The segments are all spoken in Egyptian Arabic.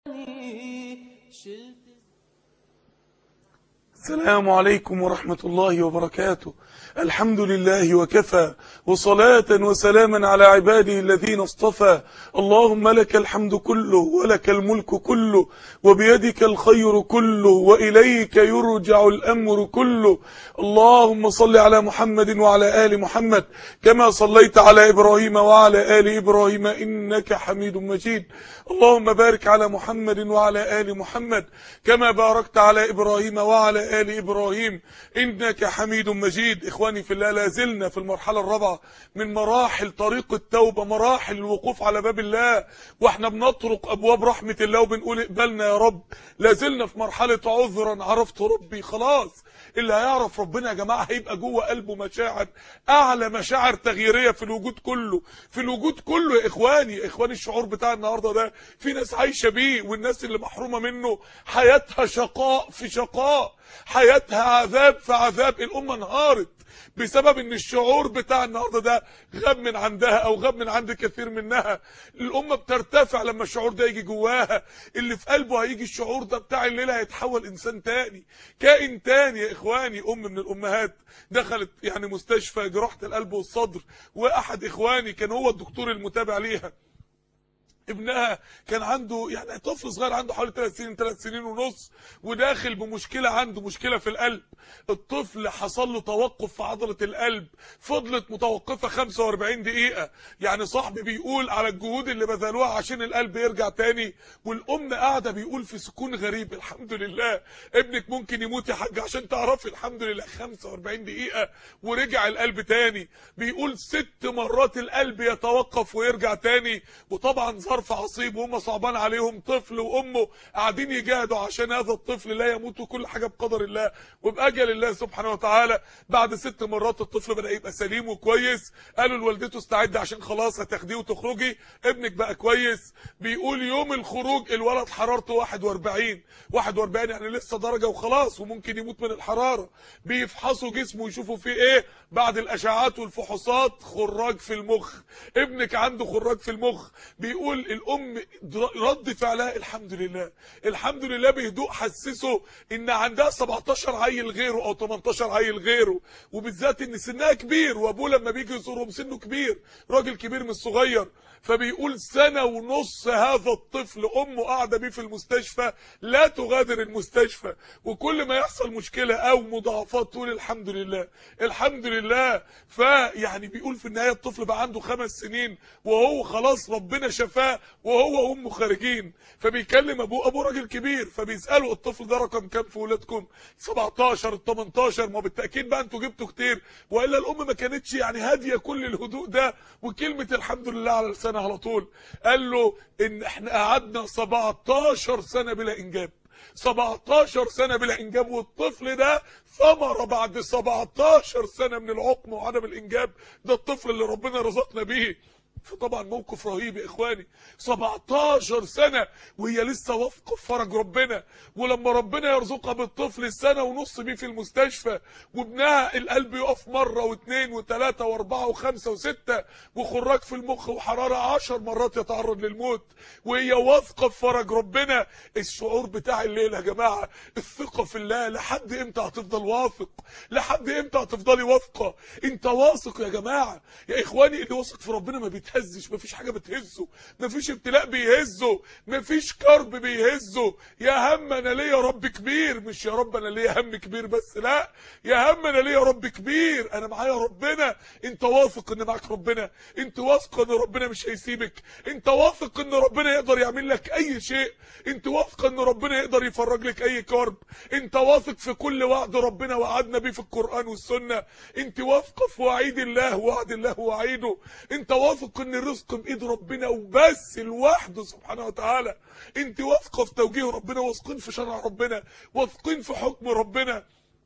السلام عليكم ورحمة الله وبركاته الحمد لله وكفى وصلاة وسلاما على عباده الذين اصطفى اللهم لك الحمد كله ولك الملك كله وبيدك الخير كله وإليك يرجع الأمر كله اللهم صل على محمد وعلى آل محمد كما صليت على إبراهيم وعلى آل إبراهيم إنك حميد مجيد اللهم بارك على محمد وعلى آل محمد كما باركت على إبراهيم وعلى آل إبراهيم إنك حميد مجيد إخواني في الله لازلنا في المرحلة الرابعة من مراحل طريق التوبة مراحل الوقوف على باب الله واحنا بنطرق أبواب رحمة الله وبنقول اقبلنا يا رب لازلنا في مرحلة عذرا عرفت ربي خلاص اللي هيعرف ربنا يا جماعة هيبقى جوه قلبه مشاعر أعلى مشاعر تغييرية في الوجود كله في الوجود كله يا إخواني يا إخواني الشعور بتاع النهاردة ده في ناس عايشة بيه والناس اللي محرومة منه حياتها شقاء في شقاء حياتها عذاب في عذاب الأمة انهارت بسبب ان الشعور بتاع النهارده ده غاب من عندها او غاب من عند كثير منها الامه بترتفع لما الشعور ده يجي جواها اللي في قلبه هيجي الشعور ده بتاع الليله هيتحول انسان تاني كائن تاني يا اخواني ام من الامهات دخلت يعني مستشفى جراحه القلب والصدر واحد اخواني كان هو الدكتور المتابع ليها ابنها كان عنده يعني طفل صغير عنده حوالي 3 سنين 3 سنين ونص وداخل بمشكله عنده مشكله في القلب الطفل حصل له توقف في عضله القلب فضلت متوقفه 45 دقيقه يعني صاحبي بيقول على الجهود اللي بذلوها عشان القلب يرجع تاني والام قاعده بيقول في سكون غريب الحمد لله ابنك ممكن يموت يا حاج عشان تعرفي الحمد لله 45 دقيقه ورجع القلب تاني بيقول ست مرات القلب يتوقف ويرجع تاني وطبعا ظرف عصيب وهم صعبان عليهم طفل وامه قاعدين يجاهدوا عشان هذا الطفل لا يموت وكل حاجه بقدر الله وباجل الله سبحانه وتعالى بعد ست مرات الطفل بدا يبقى سليم وكويس قالوا لوالدته استعد عشان خلاص هتاخديه وتخرجي ابنك بقى كويس بيقول يوم الخروج الولد حرارته 41 41 يعني لسه درجه وخلاص وممكن يموت من الحراره بيفحصوا جسمه يشوفوا فيه ايه بعد الاشعاعات والفحوصات خراج في المخ ابنك عنده خراج في المخ بيقول الام رد فعلها الحمد لله الحمد لله بهدوء حسسه ان عندها 17 عيل غيره او 18 عيل غيره وبالذات ان سنها كبير وابوه لما بيجي يزورهم سنه كبير راجل كبير مش صغير فبيقول سنة ونص هذا الطفل امه قاعدة بيه في المستشفى لا تغادر المستشفى وكل ما يحصل مشكلة او مضاعفات تقول الحمد لله الحمد لله فيعني بيقول في النهاية الطفل بقى عنده خمس سنين وهو خلاص ربنا شفاه وهو وامه خارجين فبيكلم ابوه ابوه راجل كبير فبيسأله الطفل ده رقم كام في ولادكم 17 18 ما بالتأكيد بقى انتوا جبتوا كتير والا الام ما كانتش يعني هادية كل الهدوء ده وكلمة الحمد لله على لسانها على طول قال له ان احنا قعدنا 17 سنة بلا انجاب 17 سنة بلا انجاب والطفل ده ثمرة بعد 17 سنة من العقم وعدم الانجاب ده الطفل اللي ربنا رزقنا بيه فطبعا موقف رهيب يا اخواني 17 سنة وهي لسه واثقه في فرج ربنا ولما ربنا يرزقها بالطفل السنة ونص بيه في المستشفى وابنها القلب يقف مرة واثنين وثلاثة واربعة وخمسة وستة وخراج في المخ وحرارة 10 مرات يتعرض للموت وهي واثقه في فرج ربنا الشعور بتاع الليل يا جماعة الثقة في الله لحد امتى هتفضل واثق لحد امتى هتفضلي واثقة انت واثق يا جماعة يا اخواني اللي واثق في ربنا ما بيتهز بيتهزش مفيش حاجه بتهزه مفيش ابتلاء بيهزه مفيش كرب بيهزه يا هم انا ليا رب كبير مش يا رب انا ليا هم كبير بس لا يا هم انا ليا رب كبير انا معايا ربنا انت واثق ان معاك ربنا انت واثق ان ربنا مش هيسيبك انت واثق ان ربنا يقدر يعمل لك اي شيء انت واثق ان ربنا يقدر يفرج لك اي كرب انت واثق في كل وعد ربنا وعدنا بيه في القران والسنه انت واثقه في وعيد الله وعد الله ووعيده انت واثق ان الرزق بايد ربنا وبس لوحده سبحانه وتعالى انت واثقه في توجيه ربنا واثقين في شرع ربنا واثقين في حكم ربنا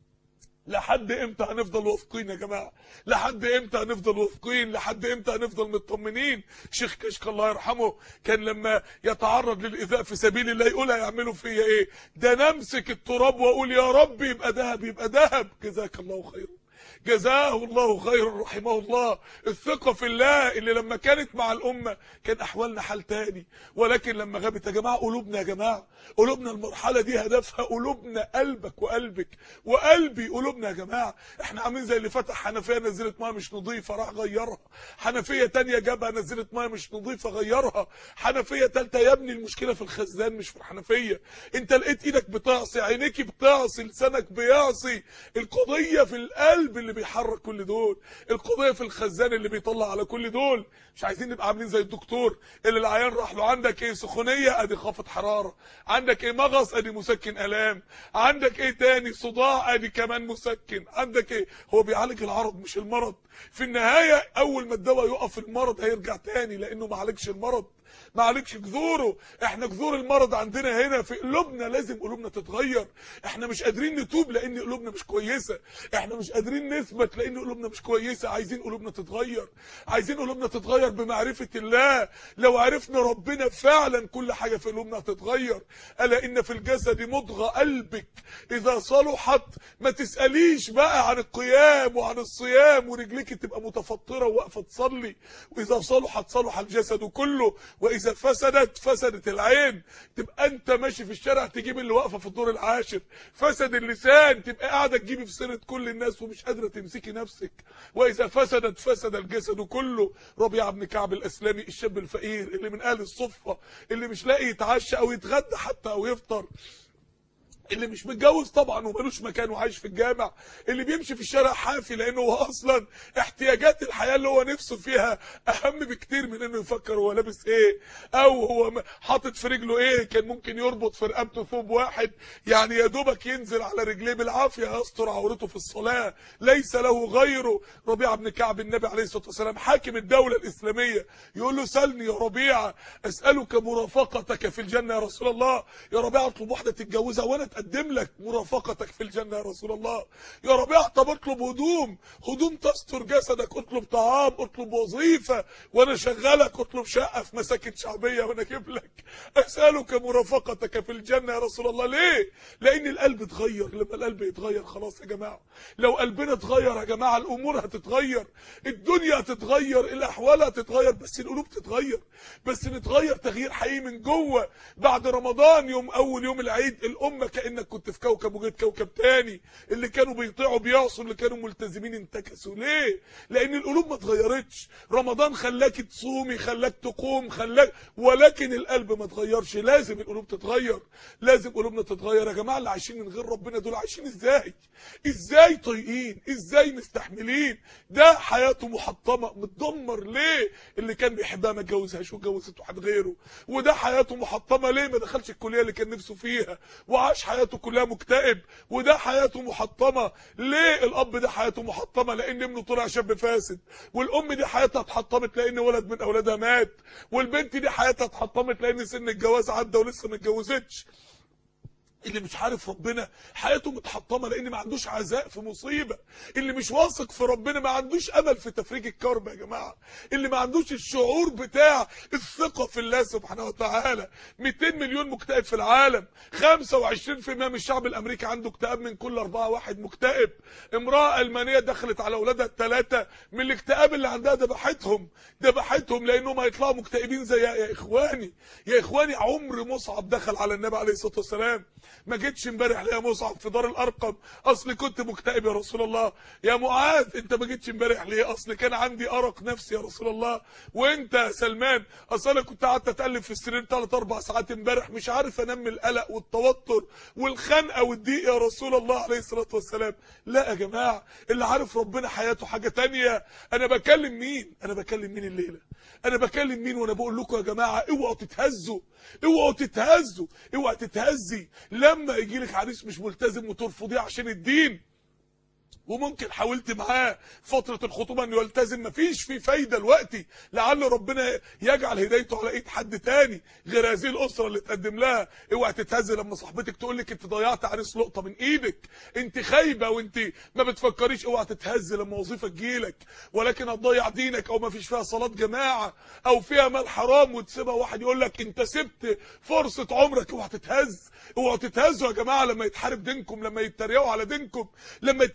لحد امتى هنفضل واثقين يا جماعه لحد امتى هنفضل واثقين لحد امتى هنفضل مطمنين شيخ كشك الله يرحمه كان لما يتعرض للايذاء في سبيل الله يقول هيعملوا فيا ايه ده نمسك التراب واقول يا رب يبقى ذهب يبقى ذهب جزاك الله خيرا جزاه الله خير رحمه الله الثقة في الله اللي لما كانت مع الأمة كان أحوالنا حال تاني ولكن لما غابت يا جماعة قلوبنا يا جماعة قلوبنا المرحلة دي هدفها قلوبنا قلبك وقلبك وقلبي قلوبنا يا جماعة احنا عاملين زي اللي فتح حنفية نزلت ميه مش نظيفة راح غيرها حنفية تانية جابها نزلت ميه مش نظيفة غيرها حنفية تالتة يا ابني المشكلة في الخزان مش في الحنفية انت لقيت ايدك بتعصي عينيك بتعصي لسانك بيعصي القضية في القلب اللي بيحرك كل دول القضية في الخزان اللي بيطلع على كل دول مش عايزين نبقى عاملين زي الدكتور اللي العيان راح له عندك ايه سخونية ادي خافض حرارة عندك ايه مغص ادي مسكن الام عندك ايه تاني صداع ادي كمان مسكن عندك ايه هو بيعالج العرض مش المرض في النهاية اول ما الدواء يقف المرض هيرجع تاني لانه ما عالجش المرض ما عليكش جذوره احنا جذور المرض عندنا هنا في قلوبنا لازم قلوبنا تتغير احنا مش قادرين نتوب لان قلوبنا مش كويسه احنا مش قادرين نثبت لان قلوبنا مش كويسه عايزين قلوبنا تتغير عايزين قلوبنا تتغير بمعرفه الله لو عرفنا ربنا فعلا كل حاجه في قلوبنا هتتغير الا ان في الجسد مضغه قلبك اذا صلحت ما تساليش بقى عن القيام وعن الصيام ورجليك تبقى متفطره وواقفه تصلي واذا صلحت صلح الجسد كله واذا فسدت فسدت العين تبقى انت ماشي في الشارع تجيب اللي واقفه في الدور العاشر فسد اللسان تبقى قاعده تجيبي في سيره كل الناس ومش قادره تمسكي نفسك واذا فسدت فسد الجسد كله ربيعه بن كعب الاسلمي الشاب الفقير اللي من اهل الصفه اللي مش لاقي يتعشى او يتغدى حتى او يفطر اللي مش متجوز طبعا ومالوش مكان وعايش في الجامع اللي بيمشي في الشارع حافي لانه هو اصلا احتياجات الحياه اللي هو نفسه فيها اهم بكتير من انه يفكر هو لابس ايه او هو حاطط في رجله ايه كان ممكن يربط في رقبته ثوب واحد يعني يا دوبك ينزل على رجليه بالعافيه يستر عورته في الصلاه ليس له غيره ربيعه بن كعب النبي عليه الصلاه والسلام حاكم الدوله الاسلاميه يقول له سلني يا ربيعه اسالك مرافقتك في الجنه يا رسول الله يا ربيعه اطلب واحده تتجوزها وانا اتقدم لك مرافقتك في الجنه يا رسول الله يا ربيعه طب اطلب هدوم هدوم تستر جسدك اطلب طعام اطلب وظيفه وانا شغالك اطلب شقه في مساكن شعبيه وانا اجيب لك اسالك مرافقتك في الجنه يا رسول الله ليه لان القلب اتغير لما القلب يتغير خلاص يا جماعه لو قلبنا اتغير يا جماعه الامور هتتغير الدنيا هتتغير الاحوال هتتغير بس القلوب تتغير بس نتغير تغيير حقيقي من جوه بعد رمضان يوم اول يوم العيد الامه كانك كنت في كوكب وجيت كوكب تاني اللي كانوا بيطيعوا بيعصوا اللي كانوا ملتزمين انتكسوا ليه لان القلوب ما اتغيرتش رمضان خلاك تصومي خلاك تقوم خلاك ولكن القلب ما اتغيرش لازم القلوب تتغير لازم قلوبنا تتغير يا جماعه اللي عايشين من غير ربنا دول عايشين ازاي ازاي طايقين ازاي مستحملين ده حياته محطمه متدمر ليه اللي كان بيحبها ما اتجوزهاش واتجوزت واحد غيره وده حياته محطمه ليه ما دخلش الكليه اللي كان نفسه فيها وعاش حياته كلها مكتئب وده حياته محطمه ليه الاب ده حياته محطمه لان ابنه طلع شاب فاسد والام دي حياتها اتحطمت لان ولد من اولادها مات والبنت دي حياتها اتحطمت لان سن الجواز عدى ولسه ما اتجوزتش اللي مش عارف ربنا حياته متحطمه لان ما عندوش عزاء في مصيبه اللي مش واثق في ربنا ما عندوش امل في تفريج الكرب يا جماعه اللي ما عندوش الشعور بتاع الثقه في الله سبحانه وتعالى 200 مليون مكتئب في العالم 25% من الشعب الامريكي عنده اكتئاب من كل اربعه واحد مكتئب امراه المانيه دخلت على اولادها الثلاثه من الاكتئاب اللي عندها ذبحتهم ذبحتهم لانهم هيطلعوا مكتئبين زي يا اخواني يا اخواني عمر مصعب دخل على النبي عليه الصلاه والسلام ما جيتش امبارح ليه يا مصعب في دار الارقم اصل كنت مكتئب يا رسول الله يا معاذ انت ما جيتش امبارح ليه اصل كان عندي ارق نفسي يا رسول الله وانت يا سلمان اصل انا كنت قعدت اتقلب في السرير 3 4 ساعات امبارح مش عارف انام من القلق والتوتر والخنقه والضيق يا رسول الله عليه الصلاه والسلام لا يا جماعه اللي عارف ربنا حياته حاجه تانية انا بكلم مين انا بكلم مين الليله انا بكلم مين وانا بقول لكم يا جماعه اوعوا تتهزوا اوعوا تتهزوا اوعى تتهزي لما يجي لك عريس مش ملتزم وترفضيه عشان الدين وممكن حاولت معاه فترة الخطوبة انه يلتزم مفيش فيه فايدة دلوقتي لعل ربنا يجعل هدايته على ايد حد تاني غير هذه الاسرة اللي تقدم لها اوعى تتهز لما صاحبتك تقول لك انت ضيعت عريس لقطة من ايدك انت خايبة وانت ما بتفكريش اوعى تتهز لما وظيفة تجيلك ولكن هتضيع دينك او ما فيش فيها صلاة جماعة او فيها مال حرام وتسيبها واحد يقول لك انت سبت فرصة عمرك اوعى تتهز اوعى تتهزوا يا جماعة لما يتحارب دينكم لما يتريقوا على دينكم لما يتريقوا على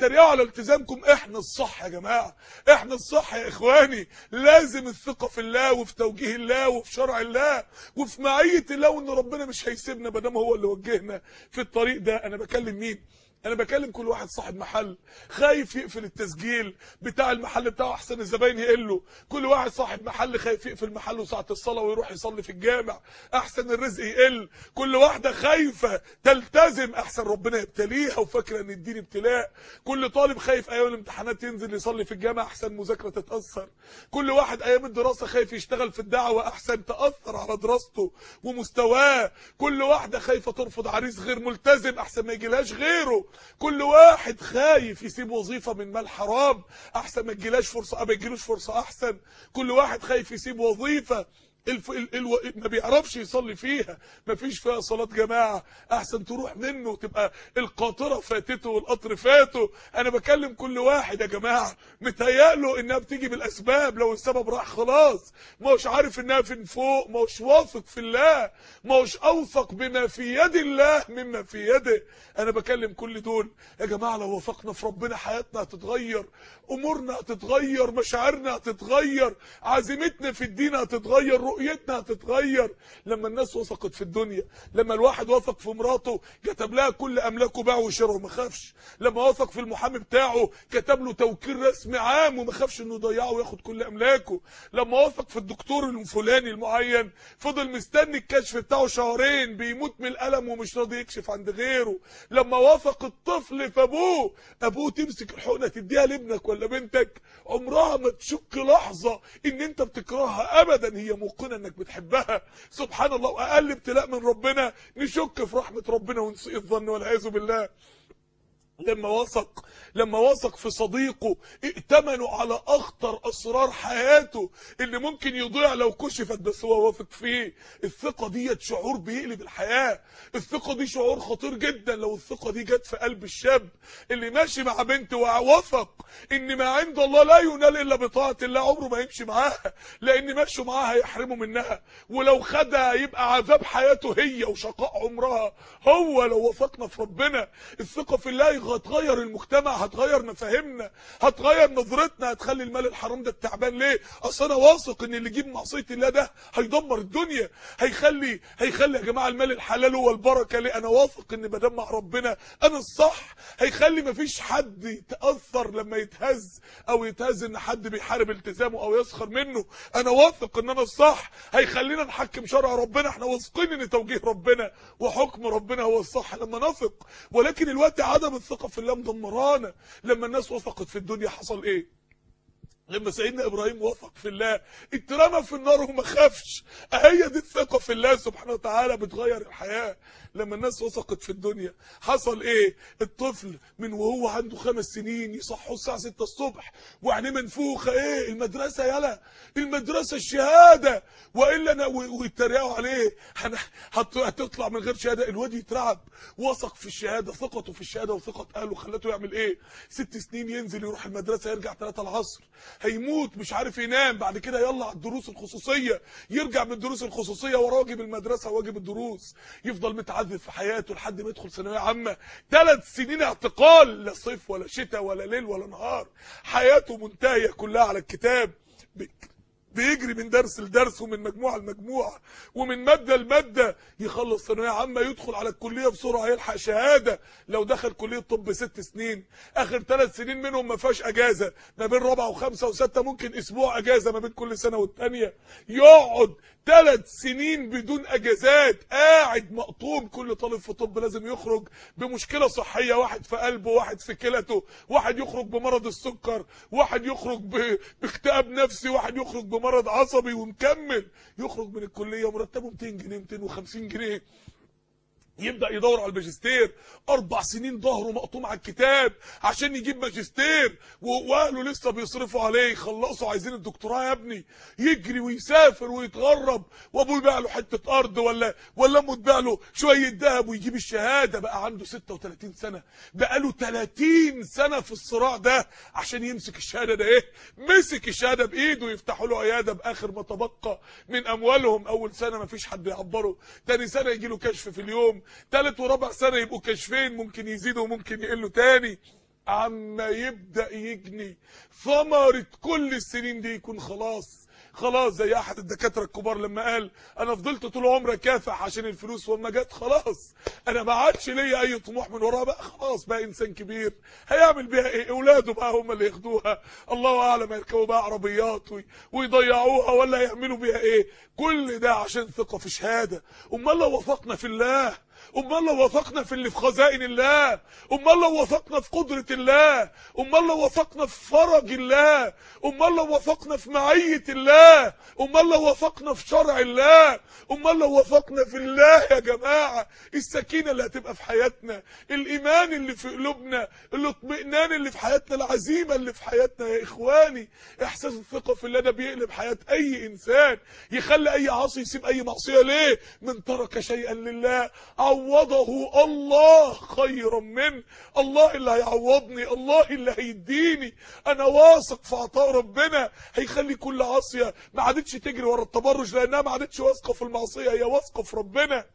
التزامكم احنا الصح يا جماعه احنا الصح يا اخواني لازم الثقه في الله وفي توجيه الله وفي شرع الله وفي معيه الله وان ربنا مش هيسيبنا ما دام هو اللي وجهنا في الطريق ده انا بكلم مين انا بكلم كل واحد صاحب محل خايف يقفل التسجيل بتاع المحل بتاعه احسن الزباين يقله كل واحد صاحب محل خايف يقفل محله ساعه الصلاه ويروح يصلي في الجامع احسن الرزق يقل كل واحده خايفه تلتزم احسن ربنا يبتليها وفاكره ان الدين ابتلاء كل طالب خايف ايام الامتحانات ينزل يصلي في الجامع احسن مذاكره تتاثر كل واحد ايام الدراسه خايف يشتغل في الدعوه احسن تاثر على دراسته ومستواه كل واحده خايفه ترفض عريس غير ملتزم احسن ما يجيلهاش غيره كل واحد خايف يسيب وظيفه من مال حرام احسن ما تجيلاش فرصه ما تجيلوش فرصه احسن كل واحد خايف يسيب وظيفه الف... ال... الو... ما بيعرفش يصلي فيها ما فيش فيها صلاة جماعة احسن تروح منه تبقى القاطرة فاتته والقطر فاته انا بكلم كل واحد يا جماعة متهيأله انها بتيجي بالاسباب لو السبب راح خلاص ما هوش عارف انها فين فوق ما هوش واثق في الله ما هوش اوثق بما في يد الله مما في يده انا بكلم كل دول يا جماعة لو وثقنا في ربنا حياتنا هتتغير امورنا هتتغير مشاعرنا هتتغير عزيمتنا في الدين هتتغير رؤيتنا هتتغير لما الناس وثقت في الدنيا لما الواحد وثق في مراته كتب لها كل املاكه باع وشره وما خافش لما وثق في المحامي بتاعه كتب له توكيل رسمي عام وما خافش انه يضيعه وياخد كل املاكه لما وثق في الدكتور الفلاني المعين فضل مستني الكشف بتاعه شهرين بيموت من الالم ومش راضي يكشف عند غيره لما وثق الطفل في ابوه ابوه تمسك الحقنه تديها لابنك ولا بنتك عمرها ما تشك لحظه ان انت بتكرهها ابدا هي موقنه انك بتحبها سبحان الله واقل ابتلاء من ربنا نشك في رحمه ربنا ونسيء الظن والعياذ بالله لما وثق لما وثق في صديقه ائتمنوا على اخطر اسرار حياته اللي ممكن يضيع لو كشفت بس هو واثق فيه الثقه ديت شعور بيقلب الحياه الثقه دي شعور خطير جدا لو الثقه دي جت في قلب الشاب اللي ماشي مع بنت ووثق ان ما عند الله لا ينال الا بطاعه الله عمره ما يمشي معاها لان مشوا معاها هيحرموا منها ولو خدها يبقى عذاب حياته هي وشقاء عمرها هو لو وثقنا في ربنا الثقه في الله هتغير المجتمع هتغير مفاهيمنا هتغير نظرتنا هتخلي المال الحرام ده التعبان ليه اصل انا واثق ان اللي يجيب معصيه الله ده هيدمر الدنيا هيخلي هيخلي يا جماعه المال الحلال هو البركه ليه انا واثق ان ما دام مع ربنا انا الصح هيخلي مفيش حد يتاثر لما يتهز او يتهز ان حد بيحارب التزامه او يسخر منه انا واثق ان انا الصح هيخلينا نحكم شرع ربنا احنا واثقين ان توجيه ربنا وحكم ربنا هو الصح لما نثق ولكن الوقت عدم الثقه في الله مدمرانا لما الناس وثقت في الدنيا حصل ايه لما سيدنا ابراهيم وثق في الله اترمى في النار وما خافش هي دي الثقه في الله سبحانه وتعالى بتغير الحياه لما الناس وثقت في الدنيا حصل ايه الطفل من وهو عنده خمس سنين يصحوا الساعه 6 الصبح وعينيه منفوخه ايه المدرسه يلا المدرسه الشهاده والا انا ويتريقوا عليه هتطلع من غير شهاده الواد يترعب وثق في الشهاده ثقته في الشهاده وثقه اهله خلته يعمل ايه ست سنين ينزل يروح المدرسه يرجع 3 العصر هيموت مش عارف ينام بعد كده يلا على الدروس الخصوصيه يرجع من الدروس الخصوصيه وراه واجب المدرسه واجب الدروس يفضل متعذب في حياته لحد ما يدخل ثانويه عامه ثلاث سنين اعتقال لا صيف ولا شتاء ولا ليل ولا نهار حياته منتهيه كلها على الكتاب بيجري من درس لدرس ومن مجموعه لمجموعه ومن ماده لماده يخلص ثانويه عامه يدخل على الكليه بسرعه يلحق شهاده لو دخل كليه طب ست سنين اخر ثلاث سنين منهم ما فيهاش اجازه ما بين رابعه وخمسه وسته ممكن اسبوع اجازه ما بين كل سنه والثانيه يقعد ثلاث سنين بدون اجازات قاعد مقطوم كل طالب في طب لازم يخرج بمشكله صحيه واحد في قلبه واحد في كلته واحد يخرج بمرض السكر واحد يخرج باكتئاب نفسي واحد يخرج بمرض عصبي ومكمل يخرج من الكليه مرتبه 200 جنيه 250 جنيه يبدا يدور على الماجستير اربع سنين ظهره مقطوم على الكتاب عشان يجيب ماجستير واهله لسه بيصرفوا عليه يخلصوا عايزين الدكتوراه يا ابني يجري ويسافر ويتغرب وابوه يبيع له حته ارض ولا ولا امه تبيع له شويه ذهب ويجيب الشهاده بقى عنده 36 سنه بقى له 30 سنه في الصراع ده عشان يمسك الشهاده ده ايه مسك الشهاده بايده يفتحوا له عياده باخر ما تبقى من اموالهم اول سنه ما فيش حد يعبره تاني سنه يجي له كشف في اليوم تالت ورابع سنه يبقوا كشفين ممكن يزيدوا وممكن يقلوا تاني عما يبدأ يجني ثمرة كل السنين دي يكون خلاص خلاص زي احد الدكاتره الكبار لما قال انا فضلت طول عمري اكافح عشان الفلوس واما جت خلاص انا ما عادش ليا اي طموح من وراها بقى خلاص بقى انسان كبير هيعمل بيها ايه اولاده بقى هم اللي ياخدوها الله اعلم يركبوا بقى عربيات وي- ويضيعوها ولا يعملوا بيها ايه كل ده عشان ثقه في شهاده امال لو وثقنا في الله امال لو وثقنا في اللي في خزائن الله امال لو وثقنا في قدرة الله امال لو وثقنا في فرج الله امال لو وثقنا في معية الله امال لو وثقنا في شرع الله امال لو وثقنا في الله يا جماعة السكينة اللي هتبقى في حياتنا الايمان اللي في قلوبنا الاطمئنان اللي في حياتنا العزيمة اللي في حياتنا يا اخواني احساس الثقة في الله ده بيقلب حياة اي انسان يخلي اي عاصي يسيب اي معصية ليه من ترك شيئا لله عوضه الله خيرا منه الله اللي هيعوضني الله اللي هيديني انا واثق في عطاء ربنا هيخلي كل عاصية ما عادتش تجري ورا التبرج لانها ما عادتش واثقة في المعصية هي واثقة في ربنا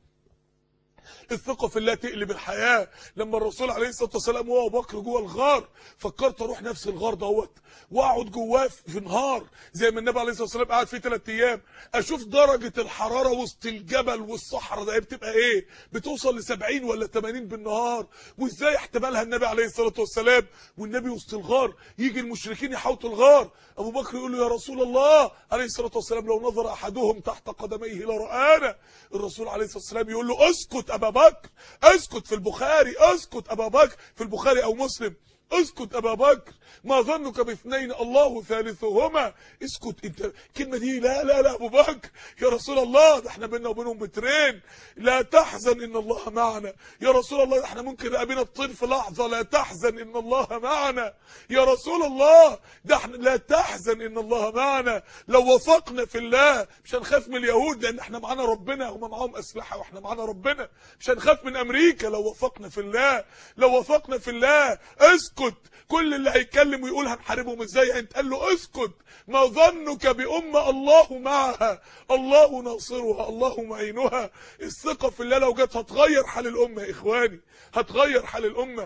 الثقة في الله تقلب الحياة لما الرسول عليه الصلاة والسلام وهو أبو بكر جوه الغار فكرت اروح نفس الغار دوت واقعد جواه في نهار زي ما النبي عليه الصلاة والسلام قعد فيه ثلاث ايام اشوف درجة الحرارة وسط الجبل والصحراء ده بتبقى ايه بتوصل ل 70 ولا 80 بالنهار وازاي احتملها النبي عليه الصلاة والسلام والنبي وسط الغار يجي المشركين يحوطوا الغار ابو بكر يقول له يا رسول الله عليه الصلاة والسلام لو نظر احدهم تحت قدميه لرآنا الرسول عليه الصلاة والسلام يقول له اسكت ابا بكر اسكت في البخاري اسكت ابا بكر في البخاري او مسلم اسكت ابا بكر ما ظنك باثنين الله ثالثهما اسكت انت الكلمه دي لا لا لا ابو بكر يا رسول الله ده احنا بينا وبينهم مترين لا تحزن ان الله معنا يا رسول الله ده احنا ممكن رقبنا تطير في لحظه لا تحزن ان الله معنا يا رسول الله ده احنا لا تحزن ان الله معنا لو وثقنا في الله مش هنخاف من اليهود لان احنا معانا ربنا هم معاهم اسلحه واحنا معانا ربنا مش هنخاف من امريكا لو وثقنا في الله لو وثقنا في الله اسكت كل اللي هيتكلم ويقول هنحاربهم ازاي انت قال له اسكت ما ظنك بأمة الله معها الله ناصرها الله معينها الثقة في الله لو جت هتغير حال الأمة يا إخواني هتغير حال الأمة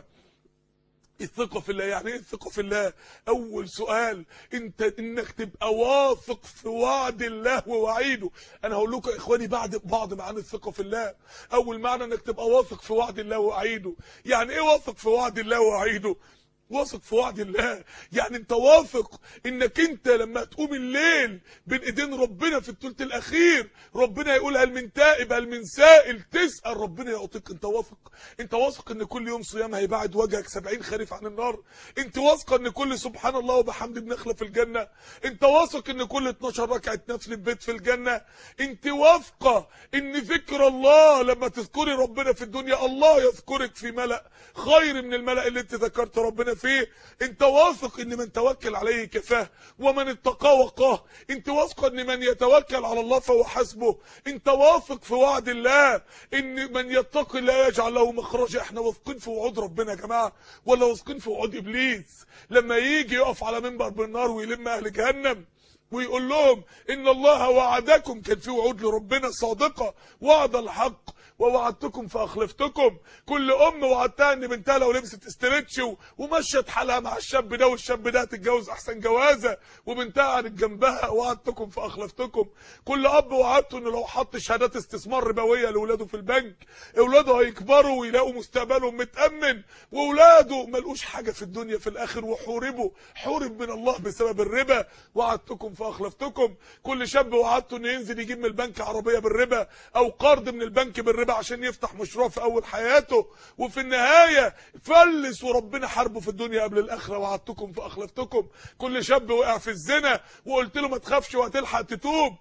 الثقة في الله يعني ايه الثقة في الله اول سؤال انت انك تبقى واثق في وعد الله ووعيده انا هقول لكم يا اخواني بعد بعض معاني الثقة في الله اول معنى انك تبقى واثق في وعد الله ووعيده يعني ايه واثق في وعد الله ووعيده واثق في وعد الله يعني انت واثق انك انت لما تقوم الليل بين ايدين ربنا في الثلث الاخير ربنا يقول هل من تائب هل من سائل تسال ربنا يعطيك انت واثق انت واثق ان كل يوم صيام هيبعد وجهك 70 خريف عن النار انت واثق ان كل سبحان الله وبحمد بنخله في الجنه انت واثق ان كل 12 ركعه نفل البيت في الجنه انت واثقه ان ذكر الله لما تذكري ربنا في الدنيا الله يذكرك في ملأ خير من الملأ اللي انت ذكرت ربنا فيه انت واثق ان من توكل عليه كفاه ومن اتقى وقاه انت واثق ان من يتوكل على الله فهو حسبه انت واثق في وعد الله ان من يتقي الله يجعل له مخرجا احنا واثقين في وعود ربنا يا جماعه ولا واثقين في وعود ابليس لما يجي يقف على منبر بالنار ويلم اهل جهنم ويقول لهم ان الله وعدكم كان في وعود لربنا صادقه وعد الحق ووعدتكم فاخلفتكم كل ام وعدتها ان بنتها لو لبست استرتش و- ومشت حالها مع الشاب ده والشاب ده هتتجوز احسن جوازه وبنتها قعدت جنبها وعدتكم فاخلفتكم كل اب وعدته انه لو حط شهادات استثمار ربويه لاولاده في البنك اولاده هيكبروا ويلاقوا مستقبلهم متامن واولاده ملقوش حاجه في الدنيا في الاخر وحوربوا حورب من الله بسبب الربا وعدتكم فاخلفتكم كل شاب وعدته انه ينزل يجيب من البنك عربيه بالربا او قرض من البنك بالربا عشان يفتح مشروع في اول حياته وفي النهايه فلس وربنا حاربه في الدنيا قبل الاخره وعدتكم فاخلفتكم كل شاب وقع في الزنا وقلت له ما تخافش وهتلحق تتوب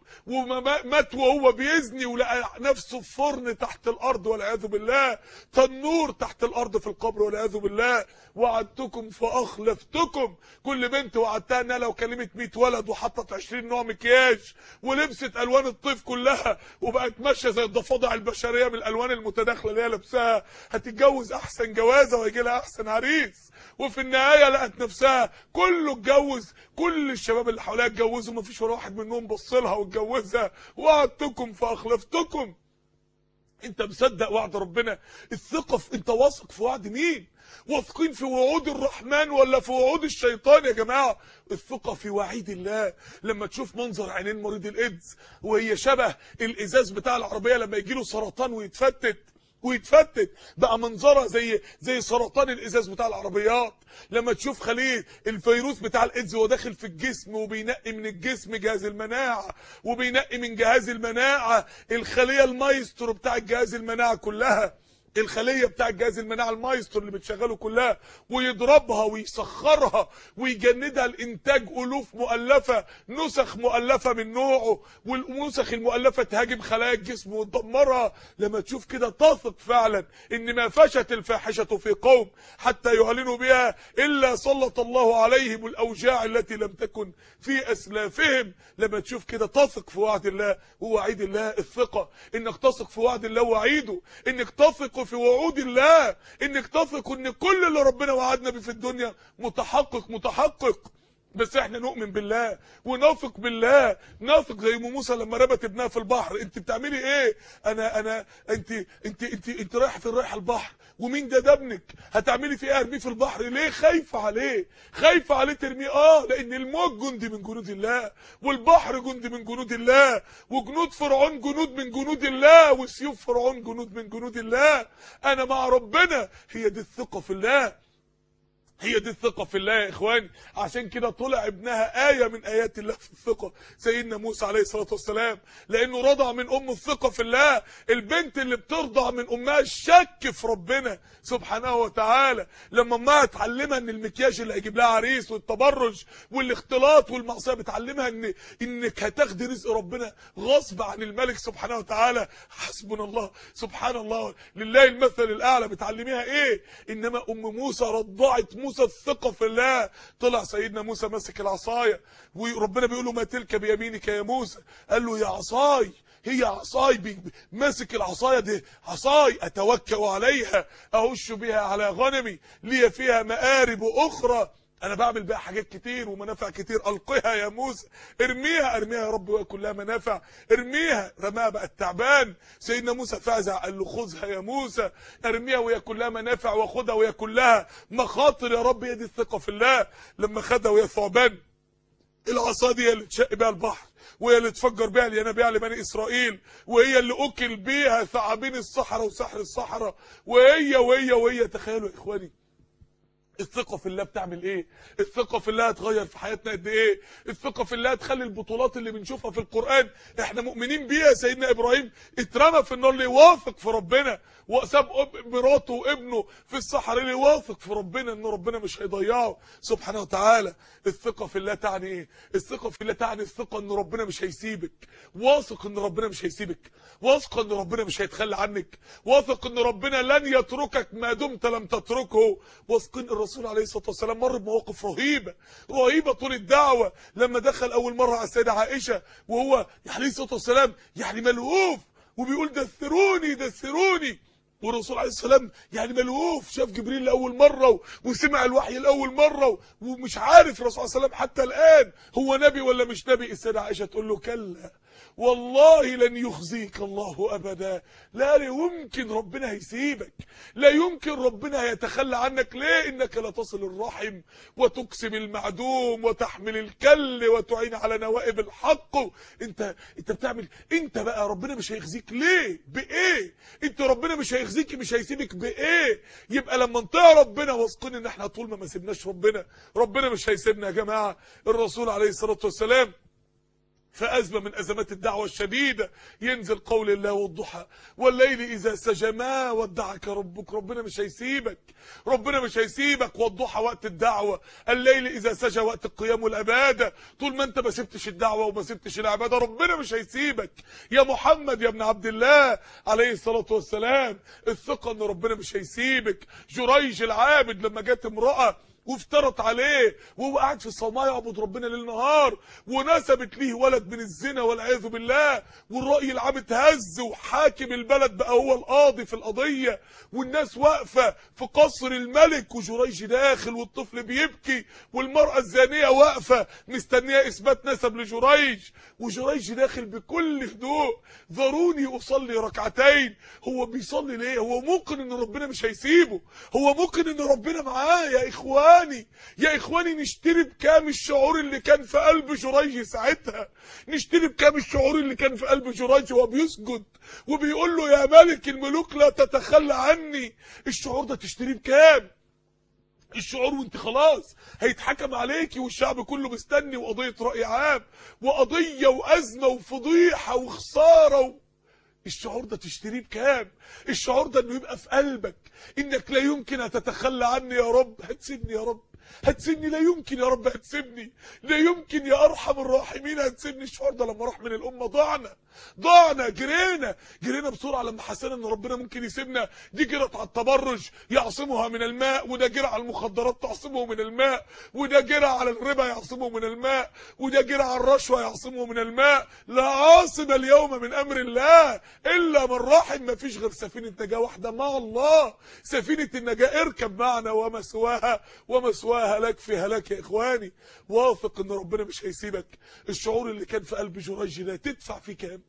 ومات وهو بيزني ولقى نفسه في فرن تحت الارض والعياذ بالله تنور تحت الارض في القبر والعياذ بالله وعدتكم فاخلفتكم كل بنت وعدتها انها لو كلمت 100 ولد وحطت 20 نوع مكياج ولبست الوان الطيف كلها وبقت ماشيه زي الضفادع البشريه بالالوان المتداخله اللي هي لابساها هتتجوز احسن جوازه وهيجي لها احسن عريس وفي النهايه لقت نفسها كله اتجوز كل الشباب اللي حواليها اتجوزوا مفيش ولا واحد منهم بص لها واتجوزها وعدتكم فاخلفتكم انت مصدق وعد ربنا الثقة في انت واثق في وعد مين واثقين في وعود الرحمن ولا في وعود الشيطان يا جماعة الثقة في وعيد الله لما تشوف منظر عينين مريض الايدز وهي شبه الازاز بتاع العربية لما يجيله سرطان ويتفتت ويتفتت بقى منظرها زي زي سرطان الازاز بتاع العربيات لما تشوف خليه الفيروس بتاع الايدز وهو داخل في الجسم وبينقي من الجسم جهاز المناعه وبينقي من جهاز المناعه الخليه المايسترو بتاع جهاز المناعه كلها الخليه بتاع جهاز المناعه المايسترو اللي بتشغله كلها ويضربها ويسخرها ويجندها لانتاج الوف مؤلفه نسخ مؤلفه من نوعه والنسخ المؤلفه تهاجم خلايا الجسم وتدمرها لما تشوف كده تثق فعلا ان ما فشت الفاحشه في قوم حتى يعلنوا بها الا سلط الله عليهم الاوجاع التي لم تكن في اسلافهم لما تشوف كده تثق في وعد الله ووعيد الله الثقه انك تثق في وعد الله ووعيده انك تثق في وعود الله انك تثق ان كل اللي ربنا وعدنا بيه في الدنيا متحقق متحقق بس احنا نؤمن بالله ونثق بالله نثق زي ام موسى لما رمت ابنها في البحر انت بتعملي ايه انا انا انت انت انت انت رايحه فين رايحه البحر ومين ده ده ابنك هتعملي فيه ايه ارميه في البحر ليه خايفه عليه خايفه عليه ترميه اه لان الموج جندي من جنود الله والبحر جندي من جنود الله وجنود فرعون جنود من جنود الله وسيوف فرعون جنود من جنود الله انا مع ربنا هي دي الثقه في الله هي دي الثقة في الله يا إخواني عشان كده طلع ابنها آية من آيات الله في الثقة سيدنا موسى عليه الصلاة والسلام لأنه رضع من أم الثقة في الله البنت اللي بترضع من أمها الشك في ربنا سبحانه وتعالى لما أمها تعلمها أن المكياج اللي هيجيب لها عريس والتبرج والاختلاط والمعصية بتعلمها أن إنك هتاخدي رزق ربنا غصب عن الملك سبحانه وتعالى حسبنا الله سبحان الله لله المثل الأعلى بتعلميها إيه إنما أم موسى رضعت موسى الثقة في الله طلع سيدنا موسى ماسك العصاية وربنا بيقول له ما تلك بيمينك يا موسى قال له يا عصاي هي عصاي بي- ماسك العصايه دي عصاي اتوكل عليها اهش بها على غنمي لي فيها مآرب اخرى انا بعمل بقى حاجات كتير ومنافع كتير القيها يا موسى ارميها ارميها يا رب ويكون لها منافع ارميها رماها بقى التعبان سيدنا موسى فازع قال له خذها يا موسى ارميها ويكون لها منافع وخذها ويكون لها مخاطر يا رب هي دي الثقه في الله لما خدها وهي ثعبان العصا دي هي اللي تشق بيها البحر وهي اللي تفجر بيها الينابيع لبني اسرائيل وهي اللي اكل بيها ثعابين الصحراء وسحر الصحراء وهي وهي وهي تخيلوا يا اخواني الثقة في الله بتعمل ايه الثقة في الله هتغير في حياتنا قد ايه الثقة في الله هتخلي البطولات اللي بنشوفها في القرآن احنا مؤمنين بيها سيدنا ابراهيم اترمى في النار اللي واثق في ربنا وساب أب- مراته وابنه في الصحراء اللي واثق في ربنا ان ربنا مش هيضيعه سبحانه وتعالى الثقة في الله تعني ايه الثقة في الله تعني الثقة ان ربنا مش هيسيبك واثق ان ربنا مش هيسيبك واثق ان ربنا مش هيتخلى عنك واثق ان ربنا لن يتركك ما دمت لم تتركه واثقين الرسول عليه الصلاه والسلام مر بمواقف رهيبه رهيبه طول الدعوه لما دخل اول مره على السيده عائشه وهو عليه الصلاه والسلام يعني ملهوف وبيقول دثروني دثروني والرسول عليه السلام يعني ملهوف شاف جبريل لاول مره و- وسمع الوحي لاول مره و- ومش عارف الرسول عليه السلام حتى الان هو نبي ولا مش نبي السيده عائشه تقول له كلا والله لن يخزيك الله ابدا لا يمكن ربنا هيسيبك لا يمكن ربنا هيتخلى عنك ليه انك لا تصل الرحم وتكسب المعدوم وتحمل الكل وتعين على نوائب الحق انت انت بتعمل انت بقى ربنا مش هيخزيك ليه بايه انت ربنا مش هيخزيك مش هيسيبك بايه يبقى لما نطيع ربنا واثقين ان احنا طول ما ما سيبناش ربنا ربنا مش هيسيبنا يا جماعه الرسول عليه الصلاه والسلام في أزمة من أزمات الدعوة الشديدة ينزل قول الله والضحى والليل إذا سجى ما ودعك ربك ربنا مش هيسيبك ربنا مش هيسيبك والضحى وقت الدعوة الليل إذا سجى وقت القيام والعبادة طول ما أنت ما سبتش الدعوة وما سبتش العبادة ربنا مش هيسيبك يا محمد يا ابن عبد الله عليه الصلاة والسلام الثقة أن ربنا مش هيسيبك جريج العابد لما جت امرأة وافترت عليه وهو قاعد في الصومعه يعبد ربنا ليل نهار ونسبت ليه ولد من الزنا والعياذ بالله والراي العام اتهز وحاكم البلد بقى هو القاضي في القضيه والناس واقفه في قصر الملك وجريج داخل والطفل بيبكي والمراه الزانيه واقفه مستنيه اثبات نسب لجريج وجريج داخل بكل هدوء ذروني اصلي ركعتين هو بيصلي ليه هو ممكن ان ربنا مش هيسيبه هو ممكن ان ربنا معاه يا اخواني يا اخواني نشتري بكام الشعور اللي كان في قلب جريج ساعتها نشتري بكام الشعور اللي كان في قلب جريج وهو بيسجد وبيقول له يا ملك الملوك لا تتخلى عني الشعور ده تشتريه بكام الشعور وانت خلاص هيتحكم عليكي والشعب كله مستني وقضية رأي عام وقضية وأزمة وفضيحة وخسارة و... الشعور ده تشتريه بكام الشعور ده انه يبقى في قلبك انك لا يمكن هتتخلى عني يا رب هتسيبني يا رب هتسيبني لا يمكن يا رب هتسيبني لا يمكن يا ارحم الراحمين هتسيبني الشعور ده لما راح من الامه ضعنا ضعنا جرينا جرينا بسرعه لما حسينا ان ربنا ممكن يسيبنا دي جرت على التبرج يعصمها من الماء وده جرى على المخدرات تعصمه من الماء وده جرى على الربا يعصمه من الماء وده جرى على الرشوه يعصمه من الماء لا عاصم اليوم من امر الله الا من رحم ما فيش غير سفينه نجاه واحده مع الله سفينه النجاه اركب معنا ومسواها ومسواها لك في هلاك يا اخواني واثق ان ربنا مش هيسيبك الشعور اللي كان في قلب جريج ده تدفع فيه كام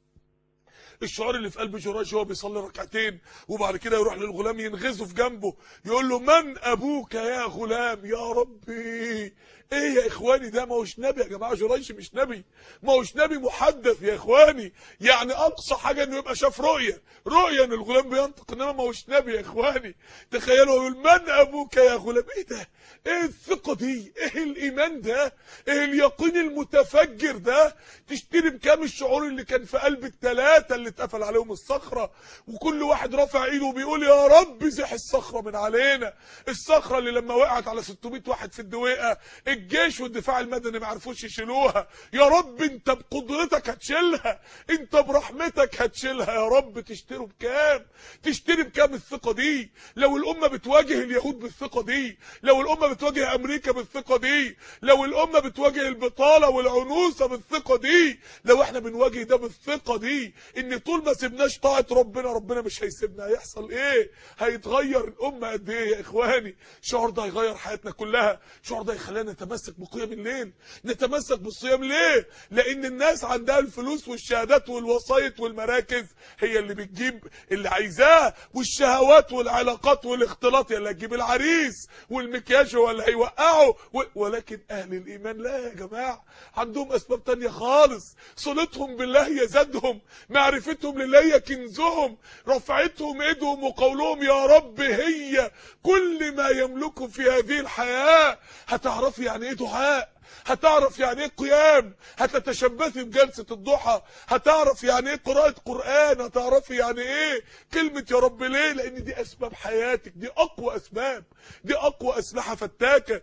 الشعور اللي في قلب جراج هو بيصلي ركعتين وبعد كده يروح للغلام ينغزه في جنبه يقول له من ابوك يا غلام يا ربي ايه يا اخواني ده ما هوش نبي يا جماعه جريج مش نبي ما هوش نبي محدث يا اخواني يعني اقصى حاجه انه يبقى شاف رؤيه رؤيه ان الغلام بينطق انما ما هوش نبي يا اخواني تخيلوا يقول من ابوك يا غلام ايه ده ايه الثقه دي ايه الايمان ده ايه اليقين المتفجر ده تشتري بكام الشعور اللي كان في قلب الثلاثه اللي اتقفل عليهم الصخره وكل واحد رافع ايده وبيقول يا رب زح الصخره من علينا الصخره اللي لما وقعت على 600 واحد في الدويقه الجيش والدفاع المدني ما عرفوش يشيلوها يا رب انت بقدرتك هتشيلها انت برحمتك هتشيلها يا رب تشتروا بكام تشتري بكام الثقه دي لو الامه بتواجه اليهود بالثقه دي لو الامه بتواجه امريكا بالثقه دي لو الامه بتواجه البطاله والعنوسه بالثقه دي لو احنا بنواجه ده بالثقه دي ان طول ما سيبناش طاعه ربنا ربنا مش هيسيبنا هيحصل ايه هيتغير الامه قد ايه يا اخواني الشعور ده هيغير حياتنا كلها الشعور ده هيخلينا نتمسك بقيام الليل نتمسك بالصيام ليه لان الناس عندها الفلوس والشهادات والوسايط والمراكز هي اللي بتجيب اللي عايزاه والشهوات والعلاقات والاختلاط هي اللي هتجيب العريس والمكياج هو اللي هيوقعه و... ولكن اهل الايمان لا يا جماعه عندهم اسباب تانية خالص صلتهم بالله هي زادهم معرفتهم لله هي كنزهم رفعتهم ايدهم وقولهم يا رب هي كل ما يملكه في هذه الحياه هتعرفي يعني ايه دعاء هتعرف يعني ايه قيام هتتشبثي بجلسة الضحى هتعرف يعني ايه قراءة قرآن هتعرفي يعني ايه كلمة يا رب ليه لان دي اسباب حياتك دي اقوى اسباب دي اقوى اسلحة فتاكة